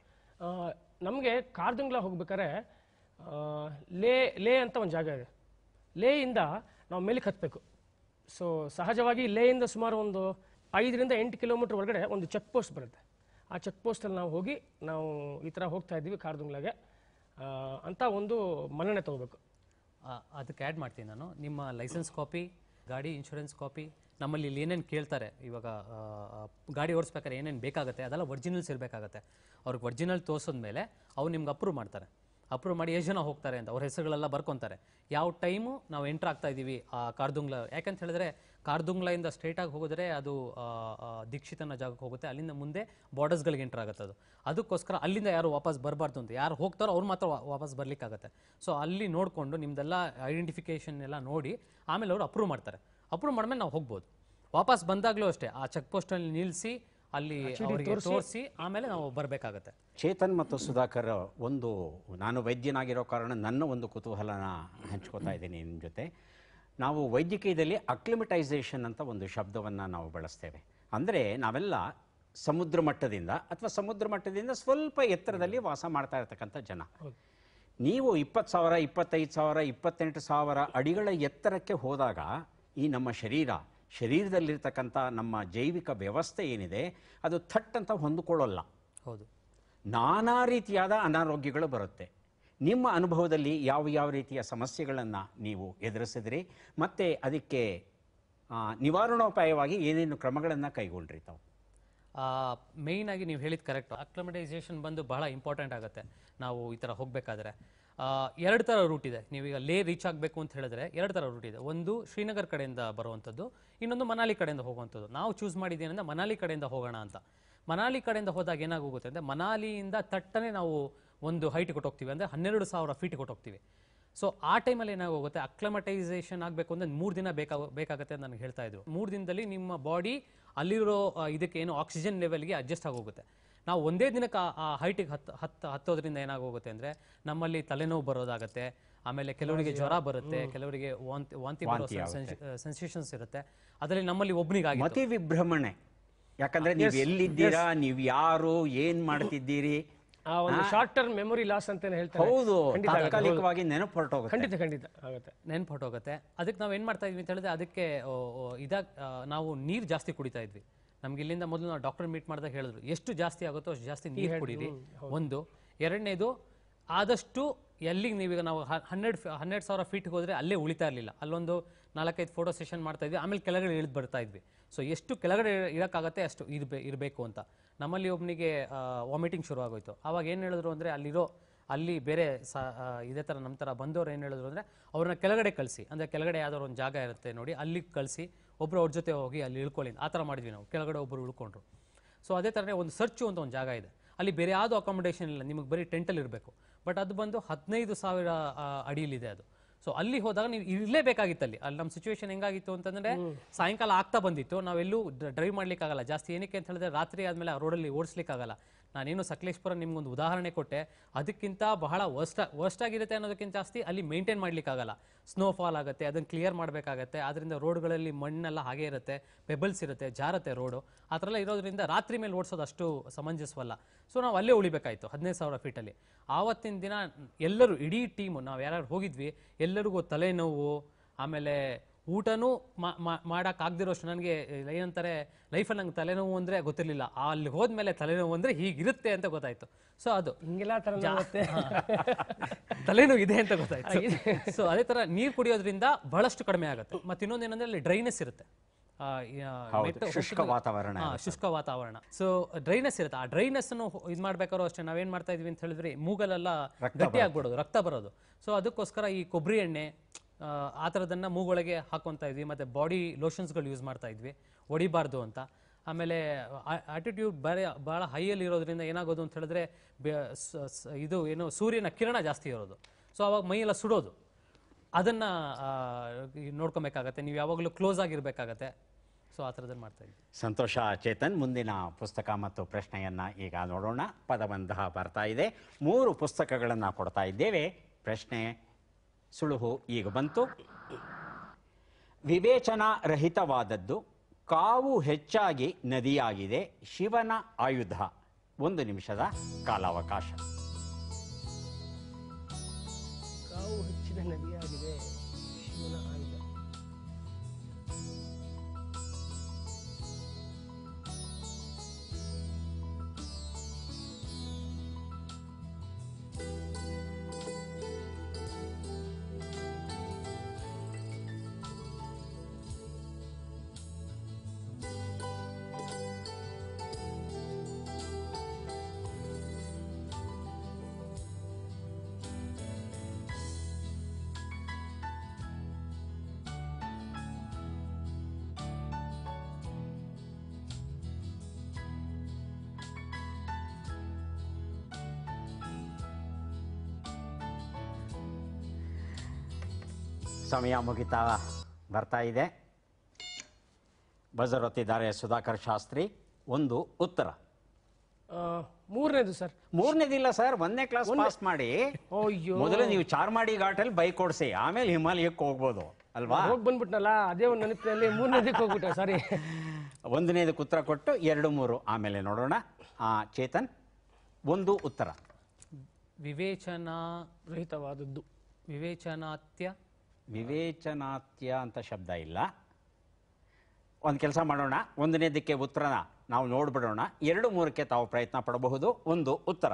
Speaker 2: ನಮಗೆ ಕಾರ್ದುಂಗ್ಲಾ ಹೋಗ್ಬೇಕಾದ್ರೆ ಆ, ಲೇ ಲೇ ಅಂತ ಒಂದು ಜಾಗ ಇದೆ ಲೇಯಿಂದ ನಾವು ಮೇಲಕ್ಕೆ ಹತ್ತಬೇಕು ಸೊ ಸಹಜವಾಗಿ ಲೇಯಿಂದ ಸುಮಾರು ಒಂದು ಐದರಿಂದ ಎಂಟು ಕಿಲೋಮೀಟರ್ ಒಳಗಡೆ ಒಂದು ಚೆಕ್ ಪೋಸ್ಟ್ ಬರುತ್ತೆ ಆ ಚೆಕ್ ಪೋಸ್ಟಲ್ಲಿ ನಾವು ಹೋಗಿ ನಾವು ಈ ಥರ ಹೋಗ್ತಾ ಇದ್ದೀವಿ ಕಾರ್ದುಂಗ್ಲಾಗೆ ಆ, ಅಂತ ಒಂದು ಮನ್ನಣೆ ತಗೋಬೇಕು
Speaker 3: ಆ, ಅದಕ್ಕೆ ಆ್ಯಡ್ ಮಾಡ್ತೀನಿ ನಾನು ನಿಮ್ಮ ಲೈಸೆನ್ಸ್ ಕಾಪಿ ಗಾಡಿ ಇನ್ಶೂರೆನ್ಸ್ ಕಾಪಿ ನಮ್ಮಲ್ಲಿ ಇಲ್ಲಿ ಏನೇನು ಕೇಳ್ತಾರೆ ಇವಾಗ ಆ, ಆ, ಗಾಡಿ ಓಡಿಸ್ಬೇಕಾದ್ರೆ ಏನೇನು ಬೇಕಾಗುತ್ತೆ ಅದೆಲ್ಲ ಒರಿಜಿನಲ್ಸ್ ಇರಬೇಕಾಗತ್ತೆ ಅವ್ರಿಗೆ ಒರಿಜಿನಲ್ ತೋರಿಸಿದ್ಮೇಲೆ ಅವ್ರು ನಿಮ್ಗೆ ಅಪ್ರೂವ್ ಮಾಡ್ತಾರೆ ಅಪ್ರೂವ್ ಮಾಡಿ ಎಷ್ಟು ಜನ ಹೋಗ್ತಾರೆ ಅಂತ ಅವ್ರ ಹೆಸರುಗಳೆಲ್ಲ ಬರ್ಕೊತಾರೆ ಯಾವ ಟೈಮು ನಾವು ಎಂಟ್ರ್ ಆಗ್ತಾ ಇದ್ದೀವಿ ಆ ಕಾರ್ದುಂಗ್ಲ ಯಾಕಂತ ಹೇಳಿದ್ರೆ ಕಾರ್ದುಂಗ್ಲಯಿಂದ ಸ್ಟ್ರೈಟಾಗಿ ಹೋಗಿದ್ರೆ ಅದು ಆ, ಆ, ದೀಕ್ಷಿತನ ಜಾಗಕ್ಕೆ ಹೋಗುತ್ತೆ ಅಲ್ಲಿಂದ ಮುಂದೆ ಬಾರ್ಡರ್ಸ್ಗಳಿಗೆ ಎಂಟ್ರ್ ಆಗುತ್ತೆ ಅದು ಅದಕ್ಕೋಸ್ಕರ ಅಲ್ಲಿಂದ ಯಾರು ವಾಪಸ್ ಬರಬಾರ್ದು ಅಂತ ಯಾರು ಹೋಗ್ತಾರೋ ಅವ್ರು ಮಾತ್ರ ವಾ- ವಾಪಸ್ ಬರ್ಲಿಕ್ಕಾಗತ್ತೆ ಸೊ ಅಲ್ಲಿ ನೋಡಿಕೊಂಡು ನಿಮ್ದೆಲ್ಲ ಐಡೆಂಟಿಫಿಕೇಷನ್ ಎಲ್ಲ ನೋಡಿ ಆಮೇಲೆ ಅವರು ಅಪ್ರೂವ್ ಮಾಡ್ತಾರೆ ಅಪ್ರೂವ್ ಮಾಡಿದ್ಮೇಲೆ ನಾವು ಹೋಗ್ಬೋದು ವಾಪಸ್ ಬಂದಾಗಲೂ ಅಷ್ಟೇ ಆ ಚೆಕ್ ಪೋಸ್ಟಲ್ಲಿ ನಿಲ್ಲಿಸಿ ಅಲ್ಲಿ ಅವರಿಗೆ ತೋರಿಸಿ ಆಮೇಲೆ ನಾವು ಬರಬೇಕಾಗತ್ತೆ
Speaker 1: ಚೇತನ್ ಮತ್ತು ಸುಧಾಕರ್ ಒಂದು ನಾನು ವೈದ್ಯನಾಗಿರೋ ಕಾರಣ ನನ್ನ ಒಂದು ಕುತೂಹಲನ ಹಂಚ್ಕೋತಾ ಇದ್ದೀನಿ ನಿಮ್ಮ ಜೊತೆ ನಾವು ವೈದ್ಯಕೀಯದಲ್ಲಿ ಅಕ್ಲಿಮಟೈಸೇಷನ್ ಅಂತ ಒಂದು ಶಬ್ದವನ್ನು ನಾವು ಬಳಸ್ತೇವೆ ಅಂದರೆ ನಾವೆಲ್ಲ ಸಮುದ್ರ ಮಟ್ಟದಿಂದ ಅಥವಾ ಸಮುದ್ರ ಮಟ್ಟದಿಂದ ಸ್ವಲ್ಪ ಎತ್ತರದಲ್ಲಿ ವಾಸ ಮಾಡ್ತಾ ಇರ್ತಕ್ಕಂಥ ಜನ ನೀವು ಇಪ್ಪತ್ತು ಸಾವಿರ ಇಪ್ಪತ್ತೈದು ಸಾವಿರ ಇಪ್ಪತ್ತೆಂಟು ಸಾವಿರ ಅಡಿಗಳ ಎತ್ತರಕ್ಕೆ ಹೋದಾಗ ಈ ನಮ್ಮ ಶರೀರ ಶರೀರದಲ್ಲಿರ್ತಕ್ಕಂಥ ನಮ್ಮ ಜೈವಿಕ ವ್ಯವಸ್ಥೆ ಏನಿದೆ ಅದು ಥಟ್ ಅಂತ ಹೊಂದಿಕೊಳ್ಳಲ್ಲ
Speaker 3: ಹೌದು
Speaker 1: ನಾನಾ ರೀತಿಯಾದ ಅನಾರೋಗ್ಯಗಳು ಬರುತ್ತೆ ನಿಮ್ಮ ಅನುಭವದಲ್ಲಿ ಯಾವ ಯಾವ ರೀತಿಯ ಸಮಸ್ಯೆಗಳನ್ನು ನೀವು ಎದುರಿಸಿದ್ರಿ ಮತ್ತು ಅದಕ್ಕೆ ಆ, ನಿವಾರಣೋಪಾಯವಾಗಿ ಏನೇನು ಕ್ರಮಗಳನ್ನು ಕೈಗೊಂಡ್ರಿ ತಾವು
Speaker 3: ಮೇಯ್ನ್ ಆಗಿ ನೀವು ಹೇಳಿದ ಕರೆಕ್ಟ್ ಅಕ್ಲಮಟೈಸೇಷನ್ ಬಂದು ಬಹಳ ಇಂಪಾರ್ಟೆಂಟ್ ಆಗುತ್ತೆ ನಾವು ಈ ಥರ ಹೋಗಬೇಕಾದ್ರೆ ಎರಡು ಥರ ರೂಟ್ ಇದೆ ನೀವೀಗ ಲೇ ರೀಚ್ ಆಗಬೇಕು ಅಂತ ಹೇಳಿದ್ರೆ ಎರಡು ಥರ ರೂಟ್ ಇದೆ ಒಂದು ಶ್ರೀನಗರ್ ಕಡೆಯಿಂದ ಬರುವಂಥದ್ದು ಇನ್ನೊಂದು ಮನಾಲಿ ಕಡೆಯಿಂದ ಹೋಗುವಂಥದ್ದು ನಾವು ಚೂಸ್ ಮಾಡಿದ್ದೇನೆಂದ್ರೆ ಮನಾಲಿ ಕಡೆಯಿಂದ ಹೋಗೋಣ ಅಂತ ಮನಾಲಿ ಕಡೆಯಿಂದ ಹೋದಾಗ ಏನಾಗೋಗುತ್ತೆ ಅಂದರೆ ಮನಾಲಿಯಿಂದ ತಟ್ಟನೆ ನಾವು ಒಂದು ಹೈಟ್ ಕೊಟ್ಟೋಗ್ತೀವಿ ಅಂದರೆ ಹನ್ನೆರಡು ಸಾವಿರ ಫೀಟ್ ಕೊಟ್ಟೋಗ್ತೀವಿ ಸೊ ಆ ಟೈಮಲ್ಲಿ ಏನಾಗೋಗುತ್ತೆ ಅಕ್ಲಮಟೈಸೇಷನ್ ಆಗಬೇಕು ಅಂದರೆ ಮೂರು ದಿನ ಬೇಕಾಗ ಬೇಕಾಗುತ್ತೆ ಅಂತ ನನಗೆ ಹೇಳ್ತಾ ಇದ್ರು ಮೂರು ದಿನದಲ್ಲಿ ನಿಮ್ಮ ಬಾಡಿ ಅಲ್ಲಿರೋ ಆ, ಇದಕ್ಕೆ ಏನು ಆಕ್ಸಿಜನ್ ಲೆವೆಲ್ಗೆ ಅಡ್ಜಸ್ಟ್ ಆಗೋಗುತ್ತೆ ನಾವು ಒಂದೇ ದಿನಕ್ಕೆ ಆ- ಆ ಹೈಟಿಗೆ ಹತ್ತು ಹತ್ತು ಹತ್ತೋದ್ರಿಂದ ಏನಾಗೋಗುತ್ತೆ ಅಂದರೆ ನಮ್ಮಲ್ಲಿ ತಲೆನೋವು ಬರೋದಾಗತ್ತೆ ಆಮೇಲೆ ಕೆಲವರಿಗೆ ಜ್ವರ ಬರುತ್ತೆ ಕೆಲವರಿಗೆ ವಾಂತಿ ವಾಂತಿ ಬರೋ ಸೆನ್ಸೇಷನ್ಸ್ ಇರುತ್ತೆ ಅದರಲ್ಲಿ ನಮ್ಮಲ್ಲಿ ಒಬ್ಬನಿಗಾಗಿ
Speaker 1: ಮತಿ ವಿಭ್ರಮಣೆ ಯಾಕಂದ್ರೆ ನೀವು ಎಲ್ಲಿದ್ದೀರಾ ನೀವು ಯಾರು ಏನ್ ಮಾಡ್ತಿದ್ದೀರಿ
Speaker 2: ಆ ಒಂದು ಶಾರ್ಟ್ ಟರ್ಮ್ ಮೆಮೊರಿ ಲಾಸ್ ಅಂತಾನೆ ಹೇಳ್ತಾರೆ
Speaker 1: ಹೌದು ತಾತ್ಕಾಲಿಕವಾಗಿ ನೆನಪು ಹೊರಟೋಗುತ್ತೆ
Speaker 2: ಖಂಡಿತ ಖಂಡಿತ ಆಗುತ್ತೆ
Speaker 3: ನೆನ್ಪು ಹೊಟ್ಟೋಗುತ್ತೆ ಅದಕ್ಕೆ ನಾವು ಏನು ಮಾಡ್ತಾ ಇದ್ವಿ ಅಂತ ಹೇಳಿದ್ರೆ ಅದಕ್ಕೆ ಇದಾಗ ನಾವು ನೀರು ಜಾಸ್ತಿ ಕುಡಿತಾ ಇದ್ವಿ ನಮ್ಗೆ ಇಲ್ಲಿಂದ ಮೊದಲು ನಾವು ಡಾಕ್ಟರ್ ಮೀಟ್ ಮಾಡಿದಾಗ ಹೇಳಿದ್ರು ಎಷ್ಟು ಜಾಸ್ತಿ ಆಗುತ್ತೋ ಅಷ್ಟು ಜಾಸ್ತಿ ನೀರು ಕುಡೀರಿ ಒಂದು ಎರಡನೇದು ಆದಷ್ಟು ಎಲ್ಲಿಗೆ ನೀವೀಗ ನಾವು ಹನ್ನೆರಡು ಹನ್ನೆರಡು ಸಾವಿರ ಫೀಟ್ಗೆ ಹೋದರೆ ಅಲ್ಲೇ ಉಳಿತಾ ಇರಲಿಲ್ಲ ಅಲ್ಲೊಂದು ನಾಲ್ಕೈದು ಫೋಟೋ ಸೆಷನ್ ಮಾಡ್ತಾ ಇದ್ವಿ ಆಮೇಲೆ ಕೆಳಗಡೆ ಇಳಿದು ಬರ್ತಾ ಇದ್ವಿ ಸೊ ಎಷ್ಟು ಕೆಳಗಡೆ ಇರೋಕ್ಕಾಗತ್ತೆ ಅಷ್ಟು ಇರಬೇ ಇರಬೇಕು ಅಂತ ನಮ್ಮಲ್ಲಿ ಒಬ್ಬನಿಗೆ ವಾಮಿಟಿಂಗ್ ಶುರು ಆಗೋಯ್ತು ಆವಾಗ ಏನು ಹೇಳಿದ್ರು ಅಂದರೆ ಅಲ್ಲಿರೋ ಅಲ್ಲಿ ಬೇರೆ ಸ ಆ, ಇದೇ ಥರ ನಮ್ಮ ಥರ ಬಂದವ್ರು ಏನು ಹೇಳಿದ್ರು ಅಂದರೆ ಅವ್ರನ್ನ ಕೆಳಗಡೆ ಕಳಿಸಿ ಅಂದರೆ ಕೆಳಗಡೆ ಯಾವ್ದಾದ್ರು ಒಂದು ಜಾಗ ಇರುತ್ತೆ ನೋಡಿ ಅಲ್ಲಿಗೆ ಕಳಿಸಿ ಒಬ್ಬರು ಅವ್ರ ಜೊತೆ ಹೋಗಿ ಅಲ್ಲಿ ಇಳ್ಕೊಳ್ಳಿ ಆ ಥರ ಮಾಡಿದ್ವಿ ನಾವು ಕೆಳಗಡೆ ಒಬ್ಬರು ಉಳ್ಕೊಂಡ್ರು ಸೊ ಅದೇ ಥರನೇ ಒಂದು ಸರ್ಚು ಅಂತ ಒಂದು ಜಾಗ ಇದೆ ಅಲ್ಲಿ ಬೇರೆ ಯಾವುದು ಅಕಾಮಿಡೇಷನ್ ಇಲ್ಲ ನಿಮಗೆ ಬರೀ ಟೆಂಟಲ್ಲಿ ಇರಬೇಕು ಬಟ್ ಅದು ಬಂದು ಹದಿನೈದು ಸಾವಿರ ಆ, ಅಡಿಯಲ್ಲಿದೆ ಅದು ಸೊ ಅಲ್ಲಿ ಹೋದಾಗ ನೀವು ಇರಲೇಬೇಕಾಗಿತ್ತು ಅಲ್ಲಿ ಅಲ್ಲಿ ನಮ್ಮ ಸಿಚುವೇಶನ್ ಹೆಂಗಾಗಿತ್ತು ಅಂತಂದ್ರೆ ಸಾಯಂಕಾಲ ಆಗ್ತಾ ಬಂದಿತ್ತು ನಾವೆಲ್ಲೂ ಡ್ರೈವ್ ಮಾಡ್ಲಿಕ್ಕಾಗಲ್ಲ ಜಾಸ್ತಿ ಏನಕ್ಕೆ ಅಂತ ಹೇಳಿದ್ರೆ ರಾತ್ರಿ ಆದಮೇಲೆ ಆ ರೋಡಲ್ಲಿ ಓಡಿಸ್ಲಿಕ್ಕಾಗಲ್ಲ ನಾನೇನು ಸಕಲೇಶ್ಪುರ ನಿಮ್ಗೊಂದು ಉದಾಹರಣೆ ಕೊಟ್ಟೆ ಅದಕ್ಕಿಂತ ಬಹಳ ವರ್ಸ್ಟ್ ವರ್ಸ್ಟ್ ಆಗಿರುತ್ತೆ ಅನ್ನೋದಕ್ಕಿಂತ ಜಾಸ್ತಿ ಅಲ್ಲಿ ಮೇಂಟೈನ್ ಮಾಡ್ಲಿಕ್ಕಾಗಲ್ಲ ಸ್ನೋಫಾಲ್ ಆಗುತ್ತೆ ಅದನ್ನು ಕ್ಲಿಯರ್ ಮಾಡಬೇಕಾಗತ್ತೆ ಅದರಿಂದ ರೋಡ್ಗಳಲ್ಲಿ ಮಣ್ಣೆಲ್ಲ ಹಾಗೆ ಇರುತ್ತೆ ಪೆಬಲ್ಸ್ ಇರುತ್ತೆ ಜಾರತ್ತೆ ರೋಡು ಆ ಥರ ಎಲ್ಲ ಇರೋದ್ರಿಂದ ರಾತ್ರಿ ಮೇಲೆ ಓಡಿಸೋದು ಅಷ್ಟು ಸಮಂಜಸವಲ್ಲ ಸೊ ನಾವು ಅಲ್ಲೇ ಉಳಿಬೇಕಾಯ್ತು ಹದಿನೈದು ಸಾವಿರ ಫೀಟಲ್ಲಿ ಆವತ್ತಿನ ದಿನ ಎಲ್ಲರೂ ಇಡೀ ಟೀಮು ನಾವು ಯಾರ್ಯಾರು ಹೋಗಿದ್ವಿ ಎಲ್ಲರಿಗೂ ತಲೆನೋವು ಆಮೇಲೆ ಊಟನೂ ಮಾಡೋಕ್ಕಾಗದಿರೋಷ್ಟು ನನಗೆ ಏನಂತಾರೆ ಲೈಫಲ್ಲಿ ನಂಗೆ ತಲೆನೋವು ಅಂದರೆ ಗೊತ್ತಿರಲಿಲ್ಲ ಅಲ್ಲಿ ಹೋದ್ಮೇಲೆ ತಲೆನೋವು ಅಂದರೆ ಹೀಗಿರುತ್ತೆ ಅಂತ ಗೊತ್ತಾಯ್ತು ಸೊ ಅದು
Speaker 2: ಹಿಂಗೆಲ್ಲ ತರ ಮತ್ತೆ
Speaker 3: ತಲೆನೋವು ಇದೆ ಅಂತ ಗೊತ್ತಾಯ್ತು ಸೊ ಅದೇ ತರ ನೀರು ಕುಡಿಯೋದ್ರಿಂದ ಬಹಳಷ್ಟು ಕಡಿಮೆ ಆಗುತ್ತೆ ಮತ್ತೆ ಇನ್ನೊಂದು ಏನಂದ್ರೆ ಅಲ್ಲಿ ಡ್ರೈನೆಸ್ ಇರುತ್ತೆ ಆ, ಈ, ಆ,
Speaker 1: ಹೌದು,
Speaker 3: ಮೆಟ್ಟ-
Speaker 1: ಶುಷ್ಕ
Speaker 3: ಹೋಗ್ತಿದ್ದಾಗ-
Speaker 1: ವಾತಾವರಣ
Speaker 3: ಹಾ, ಶುಷ್ಕ ವಾತಾವರಣ ಸೊ ಡ್ರೈನೆಸ್ ಇರುತ್ತೆ ಆ ಡ್ರೈನೆಸ್ ಅನ್ನು ಇದು ಮಾಡ್ಬೇಕಾದ್ರೂ ಅಷ್ಟೇ ನಾವೇನ್ ಮಾಡ್ತಾ ಇದ್ವಿ ಅಂತ ಹೇಳಿದ್ರೆ ಮೂಗಲೆಲ್ಲ ಗಟ್ಟಿ ಆಗ್ಬಿಡೋದು ರಕ್ತ ಬರೋದು ಸೊ ಅದಕ್ಕೋಸ್ಕರ ಈ ಕೊಬ್ಬರಿ ಎಣ್ಣೆ ಆ, ಆ ಥರದನ್ನ ಮೂಗೊಳಗೆ ಹಾಕೊಂತ ಇದ್ವಿ ಮತ್ತೆ ಬಾಡಿ ಲೋಷನ್ಸ್ಗಳು ಯೂಸ್ ಮಾಡ್ತಾ ಇದ್ವಿ ಹೊಡಿಬಾರ್ದು ಅಂತ ಆಮೇಲೆ ಆಟಿಟ್ಯೂಡ್ ಬೇರೆ ಭಾಳ ಹೈಯಲ್ಲಿ ಇರೋದ್ರಿಂದ ಏನಾಗೋದು ಅಂತ ಹೇಳಿದ್ರೆ ಬೆ- ಸ- ಸ- ಇದು ಏನು ಸೂರ್ಯನ ಕಿರಣ ಜಾಸ್ತಿ ಇರೋದು ಸೊ ಅವಾಗ ಮೈಯೆಲ್ಲ ಸುಡೋದು ಅದನ್ನ ಆ, ಈ ನೋಡ್ಕೊಬೇಕಾಗತ್ತೆ ನೀವು ಯಾವಾಗಲೂ ಕ್ಲೋಸ್ ಆಗಿರ್ಬೇಕಾಗತ್ತೆ ಸೊ ಆ ಥರದಲ್ಲಿ ಮಾಡ್ತಾ ಇದ್ವಿ
Speaker 1: ಸಂತೋಷ ಚೇತನ್ ಮುಂದಿನ ಪುಸ್ತಕ ಮತ್ತು ಪ್ರಶ್ನೆಯನ್ನ ಈಗ ನೋಡೋಣ ಪದಬಂಧ ಬರ್ತಾ ಇದೆ ಮೂರು ಪುಸ್ತಕಗಳನ್ನು ಕೊಡ್ತಾ ಇದ್ದೇವೆ ಪ್ರಶ್ನೆ ಸುಳುಹು ಈಗ ಬಂತು ವಿವೇಚನಾ ರಹಿತವಾದದ್ದು ಕಾವು ಹೆಚ್ಚಾಗಿ ನದಿಯಾಗಿದೆ ಶಿವನ ಆಯುಧ ಒಂದು ನಿಮಿಷದ ಕಾಲಾವಕಾಶ
Speaker 2: ಕಾವು ಹೆಚ್ಚಿದ ನದಿಯಾಗಿದೆ ಶಿವನ ಆಯುಧ
Speaker 1: ಸಮಯ ಮುಗಿತಾ ಬರ್ತಾ ಇದೆ ಬಜರ್ ಒತ್ತಿದ್ದಾರೆ ಸುಧಾಕರ್ ಶಾಸ್ತ್ರಿ ಒಂದು ಉತ್ತರ
Speaker 2: ಆ, ಮೂರನೇದು ಸರ್
Speaker 1: ಮೂರನೇದಿಲ್ಲ ಸರ್ ಒಂದನೇ ಕ್ಲಾಸ್ ಪಾಸ್ ಮಾಡಿ
Speaker 2: ಅಯ್ಯೋ
Speaker 1: ಮೊದಲು ನೀವು ಚಾರ್ಮಾಡಿ ಘಾಟಲ್ಲಿ ಬೈಕ್ ಓಡಿಸಿ ಆಮೇಲೆ ಹಿಮಾಲಯಕ್ಕೆ ಹೋಗ್ಬೋದು ಅಲ್ವಾ
Speaker 2: ಹೋಗಿ ಬಂದ್ಬಿಟ್ನಲ್ಲ ಅದೇ ಒಂದು ನೆನಪಿನಲ್ಲಿ ಮೂರನೇದಕ್ಕೆ ಹೋಗ್ಬಿಟ್ಟೆ ಸಾರಿ
Speaker 1: ಒಂದನೇದಕ್ಕೆ ಉತ್ತರ ಕೊಟ್ಟು ಎರಡು ಮೂರು ಆಮೇಲೆ ನೋಡೋಣ ಆ, ಚೇತನ್ ಒಂದು ಉತ್ತರ
Speaker 3: ವಿವೇಚನಾ
Speaker 2: ರಹಿತವಾದದ್ದು
Speaker 3: ವಿವೇಚನಾತ್ಯ
Speaker 1: ವಿವೇಚನಾತ್ಯ ಅಂತ ಶಬ್ದ ಇಲ್ಲ ಒಂದು ಕೆಲಸ ಮಾಡೋಣ ಒಂದನೇದಕ್ಕೆ ಉತ್ತರನ ನಾವು ನೋಡ್ಬಿಡೋಣ ಎರಡು ಮೂರಕ್ಕೆ ತಾವು ಪ್ರಯತ್ನ ಪಡಬಹುದು ಒಂದು ಉತ್ತರ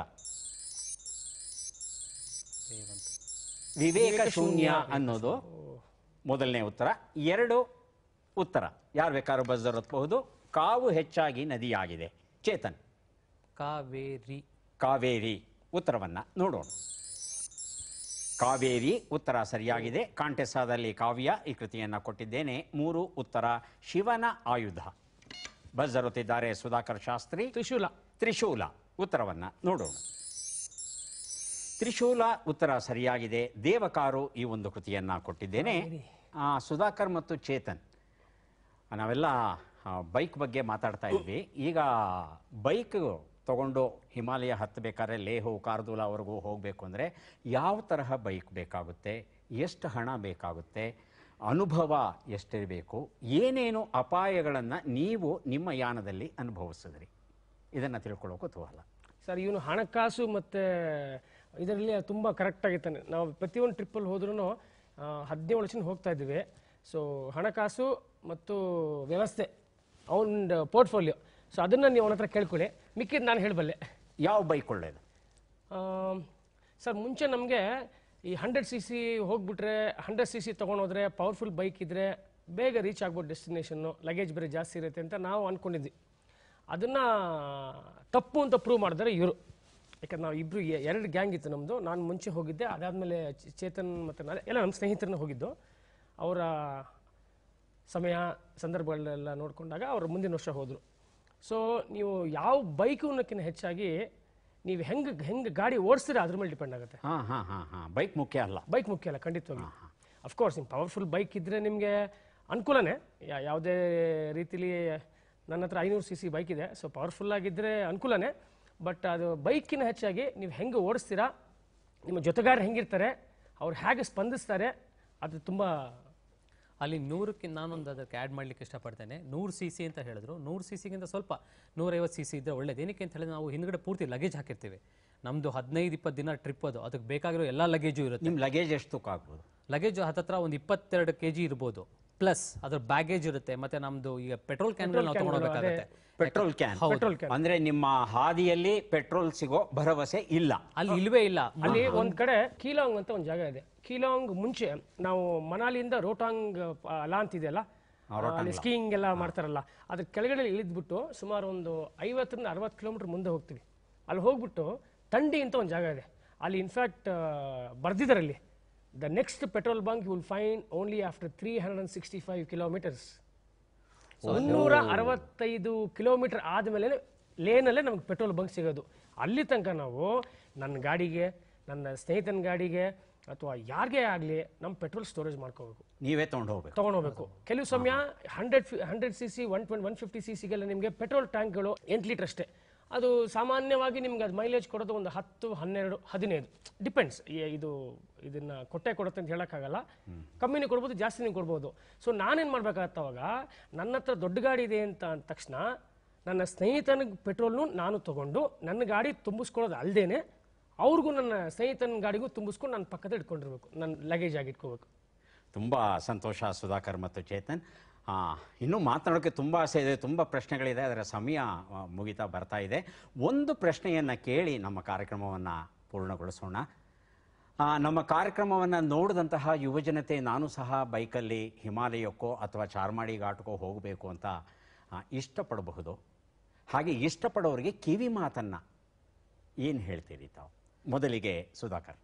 Speaker 1: ವಿವೇಕ ಶೂನ್ಯ ಅನ್ನೋದು ಮೊದಲನೇ ಉತ್ತರ ಎರಡು ಉತ್ತರ ಯಾರು ಬೇಕಾದ್ರೂ ಬಸ್ದರ್ ಹೊತ್ಬಹುದು ಕಾವು ಹೆಚ್ಚಾಗಿ ನದಿಯಾಗಿದೆ ಚೇತನ್
Speaker 3: ಕಾವೇರಿ
Speaker 1: ಕಾವೇರಿ ಉತ್ತರವನ್ನ ನೋಡೋಣ ಕಾವೇರಿ ಉತ್ತರ ಸರಿಯಾಗಿದೆ ಕಾಂಟೆಸ್ಸಾದಲ್ಲಿ ಕಾವ್ಯ ಈ ಕೃತಿಯನ್ನು ಕೊಟ್ಟಿದ್ದೇನೆ ಮೂರು ಉತ್ತರ ಶಿವನ ಆಯುಧ ಬಜ್ಜರುತ್ತಿದ್ದಾರೆ ಸುಧಾಕರ್ ಶಾಸ್ತ್ರಿ
Speaker 2: ತ್ರಿಶೂಲ
Speaker 1: ತ್ರಿಶೂಲ ಉತ್ತರವನ್ನ ನೋಡೋಣ ತ್ರಿಶೂಲ ಉತ್ತರ ಸರಿಯಾಗಿದೆ ದೇವಕಾರು ಈ ಒಂದು ಕೃತಿಯನ್ನ ಕೊಟ್ಟಿದ್ದೇನೆ ಆ, ಸುಧಾಕರ್ ಮತ್ತು ಚೇತನ್ ನಾವೆಲ್ಲ ಬೈಕ್ ಬಗ್ಗೆ ಮಾತಾಡ್ತಾ ಇದ್ವಿ ಈಗ ಬೈಕ್ ತಗೊಂಡು ಹಿಮಾಲಯ ಹತ್ತಬೇಕಾದ್ರೆ ಲೇಹು ಕಾರ್ದುಲಾವರೆಗೂ ಹೋಗಬೇಕು ಅಂದರೆ ಯಾವ ತರಹ ಬೈಕ್ ಬೇಕಾಗುತ್ತೆ ಎಷ್ಟು ಹಣ ಬೇಕಾಗುತ್ತೆ ಅನುಭವ ಎಷ್ಟಿರಬೇಕು ಏನೇನು ಅಪಾಯಗಳನ್ನು ನೀವು ನಿಮ್ಮ ಯಾನದಲ್ಲಿ ಅನುಭವಿಸಿದ್ರಿ ಇದನ್ನು ತಿಳ್ಕೊಳ್ಳೋ ಕುತೂಹಲ
Speaker 2: ಸರ್ ಇವನು ಹಣಕಾಸು ಮತ್ತು ಇದರಲ್ಲಿ ತುಂಬ ಕರೆಕ್ಟ್ ಆಗಿರ್ತಾನೆ ನಾವು ಪ್ರತಿಯೊಂದು ಟ್ರಿಪ್ಪಲ್ಲಿ ಹೋದ್ರೂ ಹದಿನೇಳು ವರ್ಷದಿಂದ ಹೋಗ್ತಾ ಇದ್ದೀವಿ ಸೊ ಹಣಕಾಸು ಮತ್ತು ವ್ಯವಸ್ಥೆ ಅವನ ಪೋರ್ಟ್ಫೋಲಿಯೋ ಸೊ ಅದನ್ನು ನೀವು ಅವನ ಹತ್ರ ಕೇಳ್ಕೊಳ್ಳಿ ಮಿಕ್ಕಿದ್ದು ನಾನು ಹೇಳಬಲ್ಲೆ
Speaker 1: ಯಾವ ಬೈಕ್ ಒಳ್ಳೆಯದು
Speaker 2: ಸರ್ ಮುಂಚೆ ನಮಗೆ ಈ ಹಂಡ್ರೆಡ್ ಸಿ ಸಿ ಹೋಗ್ಬಿಟ್ರೆ ಹಂಡ್ರೆಡ್ ಸಿ ಸಿ ತೊಗೊಂಡೋದ್ರೆ ಪವರ್ಫುಲ್ ಬೈಕ್ ಇದ್ದರೆ ಬೇಗ ರೀಚ್ ಆಗ್ಬೋದು ಡೆಸ್ಟಿನೇಷನ್ನು ಲಗೇಜ್ ಬೇರೆ ಜಾಸ್ತಿ ಇರುತ್ತೆ ಅಂತ ನಾವು ಅಂದ್ಕೊಂಡಿದ್ವಿ ಅದನ್ನು ತಪ್ಪು ಅಂತ ಪ್ರೂವ್ ಮಾಡಿದ್ರೆ ಇವರು ಯಾಕಂದ್ರೆ ನಾವು ಇಬ್ಬರು ಎರಡು ಗ್ಯಾಂಗ್ ಇತ್ತು ನಮ್ಮದು ನಾನು ಮುಂಚೆ ಹೋಗಿದ್ದೆ ಅದಾದಮೇಲೆ ಚೇತನ್ ಮತ್ತು ನಾನು ಎಲ್ಲ ನಮ್ಮ ಸ್ನೇಹಿತರನ್ನ ಹೋಗಿದ್ದು ಅವರ ಸಮಯ ಸಂದರ್ಭಗಳೆಲ್ಲ ನೋಡಿಕೊಂಡಾಗ ಅವರು ಮುಂದಿನ ವರ್ಷ ಹೋದರು ಸೊ ನೀವು ಯಾವ ಬೈಕು ಅನ್ನೋಕ್ಕಿಂತ ಹೆಚ್ಚಾಗಿ ನೀವು ಹೆಂಗೆ ಹೆಂಗೆ ಗಾಡಿ ಓಡಿಸ್ತೀರಾ ಅದ್ರ ಮೇಲೆ ಡಿಪೆಂಡ್ ಆಗುತ್ತೆ
Speaker 1: ಹಾಂ ಹಾಂ ಹಾಂ ಹಾಂ ಬೈಕ್ ಮುಖ್ಯ ಅಲ್ಲ
Speaker 2: ಬೈಕ್ ಮುಖ್ಯ ಅಲ್ಲ ಖಂಡಿತವಾಗಿ ಅಫ್ಕೋರ್ಸ್ ನಿಮ್ಮ ಪವರ್ಫುಲ್ ಬೈಕ್ ಇದ್ದರೆ ನಿಮಗೆ ಅನುಕೂಲನೇ ಯಾ- ಯಾವುದೇ ರೀತಿಲಿ ನನ್ನ ಹತ್ರ ಐನೂರು ಸಿ ಸಿ ಬೈಕ್ ಇದೆ ಸೊ ಪವರ್ಫುಲ್ ಆಗಿದ್ದರೆ ಅನುಕೂಲನೇ ಬಟ್ ಅದು ಬೈಕಿನ ಹೆಚ್ಚಾಗಿ ನೀವು ಹೆಂಗೆ ಓಡಿಸ್ತೀರಾ ನಿಮ್ಮ ಜೊತೆಗಾರರು ಹೆಂಗಿರ್ತಾರೆ ಅವ್ರು ಹೇಗೆ ಸ್ಪಂದಿಸ್ತಾರೆ ಅದು ತುಂಬ
Speaker 3: ಅಲ್ಲಿ ನೂರಕ್ಕೆ ನಾನೊಂದು ಅದಕ್ಕೆ ಆ್ಯಡ್ ಮಾಡ್ಲಿಕ್ಕೆ ಇಷ್ಟಪಡ್ತೇನೆ ನೂರು ಸಿ ಸಿ ಅಂತ ಹೇಳಿದ್ರು ನೂರು ಸಿ ಸಿಗಿಂತ ಸ್ವಲ್ಪ ನೂರೈವತ್ತು ಸಿ ಸಿ ಇದ್ದರೆ ಒಳ್ಳೇದು ಏನಕ್ಕೆ ಅಂತ ಹೇಳಿದ್ರೆ ನಾವು ಹಿಂದ್ಗಡೆ ಪೂರ್ತಿ ಲಗೇಜ್ ಹಾಕಿರ್ತೀವಿ ನಮ್ಮದು ಹದಿನೈದು ಇಪ್ಪತ್ತು ದಿನ ಟ್ರಿಪ್ ಅದು ಅದಕ್ಕೆ ಬೇಕಾಗಿರೋ ಎಲ್ಲ ಲಗೇಜು ಇರುತ್ತೆ
Speaker 1: ನಿಮ್ಮ ಲಗೇಜ್ ಎಷ್ಟು ತೂಕ ಆಗ್ಬೋದು
Speaker 3: ಲಗೇಜು ಹತ್ತತ್ರ ಒಂದು ಇಪ್ಪತ್ತೆರಡು ಕೆ ಜಿ ಇರ್ಬೋದು ಪ್ಲಸ್ ಅದ್ರ ಬ್ಯಾಗೇಜ್ ಇರುತ್ತೆ ಮತ್ತೆ ನಮ್ಮದು ಈಗ ಪೆಟ್ರೋಲ್ ಕ್ಯಾನ್ಗಳು ನಾವು ತೊಗೊಂಡೋಗ್ಬೇಕಾಗುತ್ತೆ
Speaker 1: ಪೆಟ್ರೋಲ್ ಕ್ಯಾನ್ ಅಂದ್ರೆ ನಿಮ್ಮ ಹಾದಿಯಲ್ಲಿ ಪೆಟ್ರೋಲ್ ಸಿಗೋ ಭರವಸೆ ಇಲ್ಲ
Speaker 3: ಅಲ್ಲಿ ಇಲ್ವೇ ಇಲ್ಲ
Speaker 2: ಅಲ್ಲಿ ಒಂದ್ ಕಡೆ ಕೀಲಾಂಗ್ ಅಂತ ಒಂದು ಜಾಗ ಇದೆ ಕೀಲಾಂಗ್ ಮುಂಚೆ ನಾವು ಮನಾಲಿಯಿಂದ ರೋಟಾಂಗ್ ಆ, ಲಾ ಅಂತ ಇದೆಯಲ್ಲ ಅಲ್ಲಿ ಸ್ಕೀಯಿಂಗ್ ಎಲ್ಲ ಮಾಡ್ತಾರಲ್ಲ ಅದ್ರ ಕೆಳಗಡೆ ಇಳಿದ್ಬಿಟ್ಟು ಸುಮಾರು ಒಂದು ಐವತ್ತರಿಂದ ಅರವತ್ತು ಕಿಲೋಮೀಟರ್ ಮುಂದೆ ಹೋಗ್ತೀವಿ ಅಲ್ಲಿ ಹೋಗ್ಬಿಟ್ಟು ತಂಡಿ ಅಂತ ಒಂದು ಜಾಗ ಇದೆ ಅಲ್ಲಿ ಇನ್ಫ್ಯಾಕ್ಟ್ ಬರ್ದಿದ್ದಾರೆ ಅಲ್ಲಿ the next petrol bunk you will find only after three hundred and sixty five kilometres ಮುನ್ನೂರ ಅರವತ್ತೈದು ಕಿಲೋಮೀಟರ್ ಆದಮೇಲೆ ಲೇನಲ್ಲೇ ನಮ್ಗೆ ಪೆಟ್ರೋಲ್ ಬಂಕ್ ಸಿಗೋದು ಅಲ್ಲಿ ತನಕ ನಾವು ನನ್ನ ಗಾಡಿಗೆ ನನ್ನ ಸ್ನೇಹಿತನ ಗಾಡಿಗೆ ಅಥವಾ ಯಾರಿಗೇ ಆಗಲಿ ನಮ್ಮ ಪೆಟ್ರೋಲ್ ಸ್ಟೋರೇಜ್ ಮಾಡ್ಕೋಬೇಕು
Speaker 1: ನೀವೇ ತಗೊಂಡು ಹೋಗ್ಬೇಕು
Speaker 2: ತೊಗೊಂಡೋಗ್ಬೇಕು ಕೆಲವು ಸಮಯ hundred hundred C C one twenty one fifty C ಸಿಗೆಲ್ಲ ನಿಮಗೆ ಪೆಟ್ರೋಲ್ ಟ್ಯಾಂಕ್ಗಳು ಎಂಟು ಲೀಟರ್ ಅಷ್ಟೇ ಅದು ಸಾಮಾನ್ಯವಾಗಿ ನಿಮ್ಗೆ ಅದು ಮೈಲೇಜ್ ಕೊಡೋದು ಒಂದು ಹತ್ತು ಹನ್ನೆರಡು ಹದಿನೈದು ಡಿಪೆಂಡ್ಸ್ ಇದು ಇದನ್ನ ಕೊಟ್ಟೆ ಕೊಡುತ್ತೆ ಅಂತ ಹೇಳೋಕ್ಕಾಗಲ್ಲ ಕಮ್ಮಿನೇ ಕೊಡ್ಬೋದು ಜಾಸ್ತಿನೇ ಕೊಡ್ಬೋದು ಸೊ ನಾನೇನು ಮಾಡ್ಬೇಕಾಗತ್ತೆ ಅವಾಗ ನನ್ನ ಹತ್ರ ದೊಡ್ಡ ಗಾಡಿ ಇದೆ ಅಂತ ಅಂದ ತಕ್ಷಣ ನನ್ನ ಸ್ನೇಹಿತನ ಪೆಟ್ರೋಲ್ನು ನಾನು ತಗೊಂಡು ನನ್ನ ಗಾಡಿ ತುಂಬಿಸ್ಕೊಳ್ಳೋದು ಅಲ್ಲದೇನೆ ಅವ್ರಿಗೂ ನನ್ನ ಸ್ನೇಹಿತನ ಗಾಡಿಗೂ ತುಂಬಿಸ್ಕೊಂಡು ನನ್ನ ಪಕ್ಕದಲ್ಲಿ ಇಟ್ಕೊಂಡಿರ್ಬೇಕು ನನ್ನ ಲಗೇಜ್ ಆಗಿ ಇಟ್ಕೋಬೇಕು
Speaker 1: ತುಂಬ ಸಂತೋಷ ಸುಧಾಕರ್ ಮತ್ತು ಚೇತನ್ ಆ, ಇನ್ನೂ ಮಾತನಾಡೋಕ್ಕೆ ತುಂಬ ಆಸೆ ಇದೆ ತುಂಬ ಪ್ರಶ್ನೆಗಳಿದೆ ಅದರ ಸಮಯ ಆ, ಮುಗಿತಾ ಬರ್ತಾ ಇದೆ ಒಂದು ಪ್ರಶ್ನೆಯನ್ನು ಕೇಳಿ ನಮ್ಮ ಕಾರ್ಯಕ್ರಮವನ್ನು ಪೂರ್ಣಗೊಳಿಸೋಣ ಆ, ನಮ್ಮ ಕಾರ್ಯಕ್ರಮವನ್ನು ನೋಡಿದಂತಹ ಯುವಜನತೆ ನಾನು ಸಹ ಬೈಕಲ್ಲಿ ಹಿಮಾಲಯಕ್ಕೋ ಅಥವಾ ಚಾರ್ಮಾಡಿ ಘಾಟ್ಕೋ ಹೋಗಬೇಕು ಅಂತ ಆ, ಇಷ್ಟಪಡಬಹುದು ಹಾಗೆ ಇಷ್ಟಪಡೋರಿಗೆ ಕಿವಿ ಮಾತನ್ನು ಏನು ಹೇಳ್ತೀರಿ ತಾವು ಮೊದಲಿಗೆ ಸುಧಾಕರ್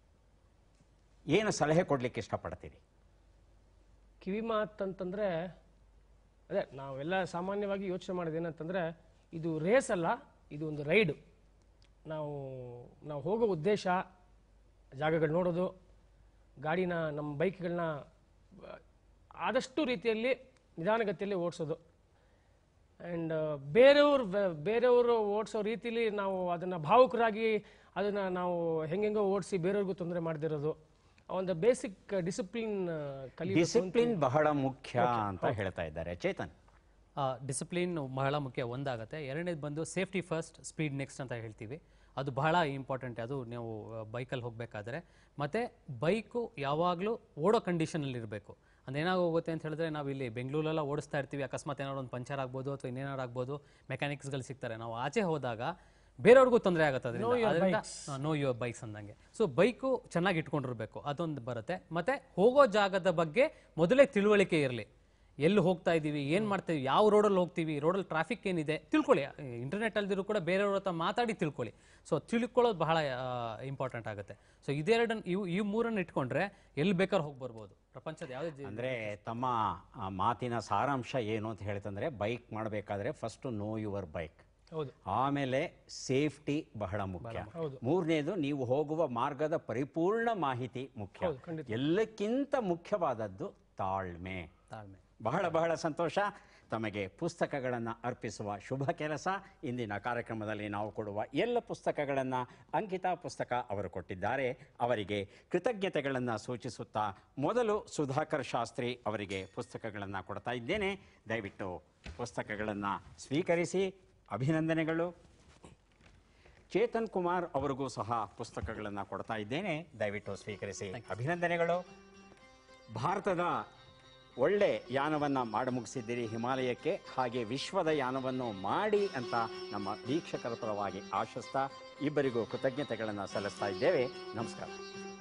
Speaker 1: ಏನು ಸಲಹೆ ಕೊಡಲಿಕ್ಕೆ ಇಷ್ಟಪಡ್ತೀರಿ
Speaker 2: ಕಿವಿ ಮಾತು ಅಂತಂದರೆ ಅದೇ ನಾವೆಲ್ಲ ಸಾಮಾನ್ಯವಾಗಿ ಯೋಚನೆ ಮಾಡೋದು ಏನಂತಂದರೆ ಇದು ರೇಸ್ ಅಲ್ಲ ಇದು ಒಂದು ರೈಡು ನಾವು ನಾವು ಹೋಗೋ ಉದ್ದೇಶ ಜಾಗಗಳು ನೋಡೋದು ಗಾಡಿನ ನಮ್ಮ ಬೈಕ್ಗಳನ್ನ ಆದಷ್ಟು ರೀತಿಯಲ್ಲಿ ನಿಧಾನಗತಿಯಲ್ಲಿ ಓಡಿಸೋದು ಆ್ಯಂಡ್ ಬೇರೆಯವ್ರು ಬೆ- ಬೇರೆಯವರು ಓಡಿಸೋ ರೀತಿಲಿ ನಾವು ಅದನ್ನು ಭಾವುಕರಾಗಿ ಅದನ್ನು ನಾವು ಹೆಂಗೆಂಗೋ ಓಡಿಸಿ ಬೇರೆಯವ್ರಿಗೂ ತೊಂದರೆ ಮಾಡದಿರೋದು ಒಂದು ಬೇಸಿಕ್ ಡಿಸಿಪ್ಲಿನ್ ಕಲಿ
Speaker 1: ಡಿಸಿಪ್ಲಿನ್ ಬಹಳ ಮುಖ್ಯ ಅಂತ ಹೇಳ್ತಾ ಇದ್ದಾರೆ ಚೇತನ್
Speaker 3: ಡಿಸಿಪ್ಲಿನ್ ಬಹಳ ಮುಖ್ಯ ಒಂದಾಗುತ್ತೆ ಎರಡನೇದು ಬಂದು ಸೇಫ್ಟಿ ಫಸ್ಟ್ ಸ್ಪೀಡ್ ನೆಕ್ಸ್ಟ್ ಅಂತ ಹೇಳ್ತೀವಿ ಅದು ಬಹಳ ಇಂಪಾರ್ಟೆಂಟ್ ಅದು ನೀವು ಬೈಕಲ್ಲಿ ಹೋಗಬೇಕಾದ್ರೆ ಮತ್ತು ಬೈಕು ಯಾವಾಗಲೂ ಓಡೋ ಕಂಡೀಷನಲ್ಲಿ ಇರಬೇಕು ಅದು ಏನಾಗೋಗುತ್ತೆ ಅಂತ ಹೇಳಿದ್ರೆ ನಾವು ಇಲ್ಲಿ ಬೆಂಗಳೂರೆಲ್ಲ ಓಡಿಸ್ತಾ ಇರ್ತೀವಿ ಅಕಸ್ಮಾತ್ ಏನಾದ್ರು ಒಂದು ಪಂಚರ್ ಆಗ್ಬೋದು ಅಥವಾ ಇನ್ನೇನಾರು ಆಗ್ಬೋದು ಮೆಕ್ಯಾನಿಕ್ಸ್ಗಳು ಸಿಗ್ತಾರೆ ನಾವು ಆಚೆ ಹೋದಾಗ ಬೇರೆಯವ್ರಿಗೂ ತೊಂದರೆ ಆಗುತ್ತೆ ಅದರಿಂದ ಅದರಿಂದ ನೋ ಯುವರ್ ಬೈಕ್ಸ್ ಅಂದಂಗೆ ಸೊ ಬೈಕು ಚೆನ್ನಾಗಿ ಇಟ್ಕೊಂಡಿರ್ಬೇಕು ಅದೊಂದು ಬರುತ್ತೆ ಮತ್ತೆ ಹೋಗೋ ಜಾಗದ ಬಗ್ಗೆ ಮೊದಲೇ ತಿಳುವಳಿಕೆ ಇರಲಿ ಎಲ್ಲಿ ಹೋಗ್ತಾ ಇದ್ದೀವಿ ಏನು ಮಾಡ್ತೀವಿ ಯಾವ ರೋಡಲ್ಲಿ ಹೋಗ್ತೀವಿ ರೋಡಲ್ಲಿ ಟ್ರಾಫಿಕ್ ಏನಿದೆ ತಿಳ್ಕೊಳ್ಳಿ ಇಂಟರ್ನೆಟ್ ಅಲ್ದಿರೂ ಕೂಡ ಬೇರೆಯವ್ರ ಹತ್ರ ಮಾತಾಡಿ ತಿಳ್ಕೊಳ್ಳಿ ಸೊ ತಿಳ್ಕೊಳ್ಳೋದು ಬಹಳ ಇಂಪಾರ್ಟೆಂಟ್ ಆಗುತ್ತೆ ಸೊ ಇದೆರಡನ್ನು ಇವು ಈ ಮೂರನ್ನು ಇಟ್ಕೊಂಡ್ರೆ ಎಲ್ಲಿ ಬೇಕಾದ್ರೂ ಹೋಗಿ ಬರ್ಬೋದು ಪ್ರಪಂಚದ ಯಾವುದೇ ಜಿ-
Speaker 1: ಅಂದರೆ ತಮ್ಮ ಆ, ಮಾತಿನ ಸಾರಾಂಶ ಏನು ಅಂತ ಹೇಳ್ತಂದ್ರೆ ಬೈಕ್ ಮಾಡಬೇಕಾದ್ರೆ ಫಸ್ಟ್ ನೋ ಯುವರ್ ಬೈಕ್
Speaker 2: ಹೌದು
Speaker 1: ಆಮೇಲೆ ಸೇಫ್ಟಿ ಬಹಳ ಮುಖ್ಯ ಮೂರನೇದು ನೀವು ಹೋಗುವ ಮಾರ್ಗದ ಪರಿಪೂರ್ಣ ಮಾಹಿತಿ ಮುಖ್ಯ
Speaker 2: ಹೌದು, ಖಂಡಿತ.
Speaker 1: ಎಲ್ಲಕ್ಕಿಂತ ಮುಖ್ಯವಾದದ್ದು ತಾಳ್ಮೆ
Speaker 3: ತಾಳ್ಮೆ
Speaker 1: ಬಹಳ ಬಹಳ ಸಂತೋಷ ತಮಗೆ ಪುಸ್ತಕಗಳನ್ನು ಅರ್ಪಿಸುವ ಶುಭ ಕೆಲಸ ಇಂದಿನ ಕಾರ್ಯಕ್ರಮದಲ್ಲಿ ನಾವು ಕೊಡುವ ಎಲ್ಲ ಪುಸ್ತಕಗಳನ್ನು ಅಂಕಿತಾ ಪುಸ್ತಕ ಅವರು ಕೊಟ್ಟಿದ್ದಾರೆ ಅವರಿಗೆ ಕೃತಜ್ಞತೆಗಳನ್ನು ಸೂಚಿಸುತ್ತಾ ಮೊದಲು ಸುಧಾಕರ್ ಶಾಸ್ತ್ರಿ ಅವರಿಗೆ ಪುಸ್ತಕಗಳನ್ನು ಕೊಡ್ತಾ ಇದ್ದೇನೆ ದಯವಿಟ್ಟು ಪುಸ್ತಕಗಳನ್ನು ಸ್ವೀಕರಿಸಿ ಅಭಿನಂದನೆಗಳು ಚೇತನ್ ಕುಮಾರ್ ಅವರಿಗೂ ಸಹ ಪುಸ್ತಕಗಳನ್ನು ಕೊಡ್ತಾ ಇದ್ದೇನೆ ದಯವಿಟ್ಟು ಸ್ವೀಕರಿಸಿ ಅಭಿನಂದನೆಗಳು ಭಾರತದ ಒಳ್ಳೆ ಯಾನವನ್ನು ಮಾಡಿ ಮುಗಿಸಿದ್ದೀರಿ ಹಿಮಾಲಯಕ್ಕೆ ಹಾಗೆ ವಿಶ್ವದ ಯಾನವನ್ನು ಮಾಡಿ ಅಂತ ನಮ್ಮ ವೀಕ್ಷಕರ ಪರವಾಗಿ ಆಶಿಸ್ತಾ ಇಬ್ಬರಿಗೂ ಕೃತಜ್ಞತೆಗಳನ್ನು ಸಲ್ಲಿಸ್ತಾ ಇದ್ದೇವೆ ನಮಸ್ಕಾರ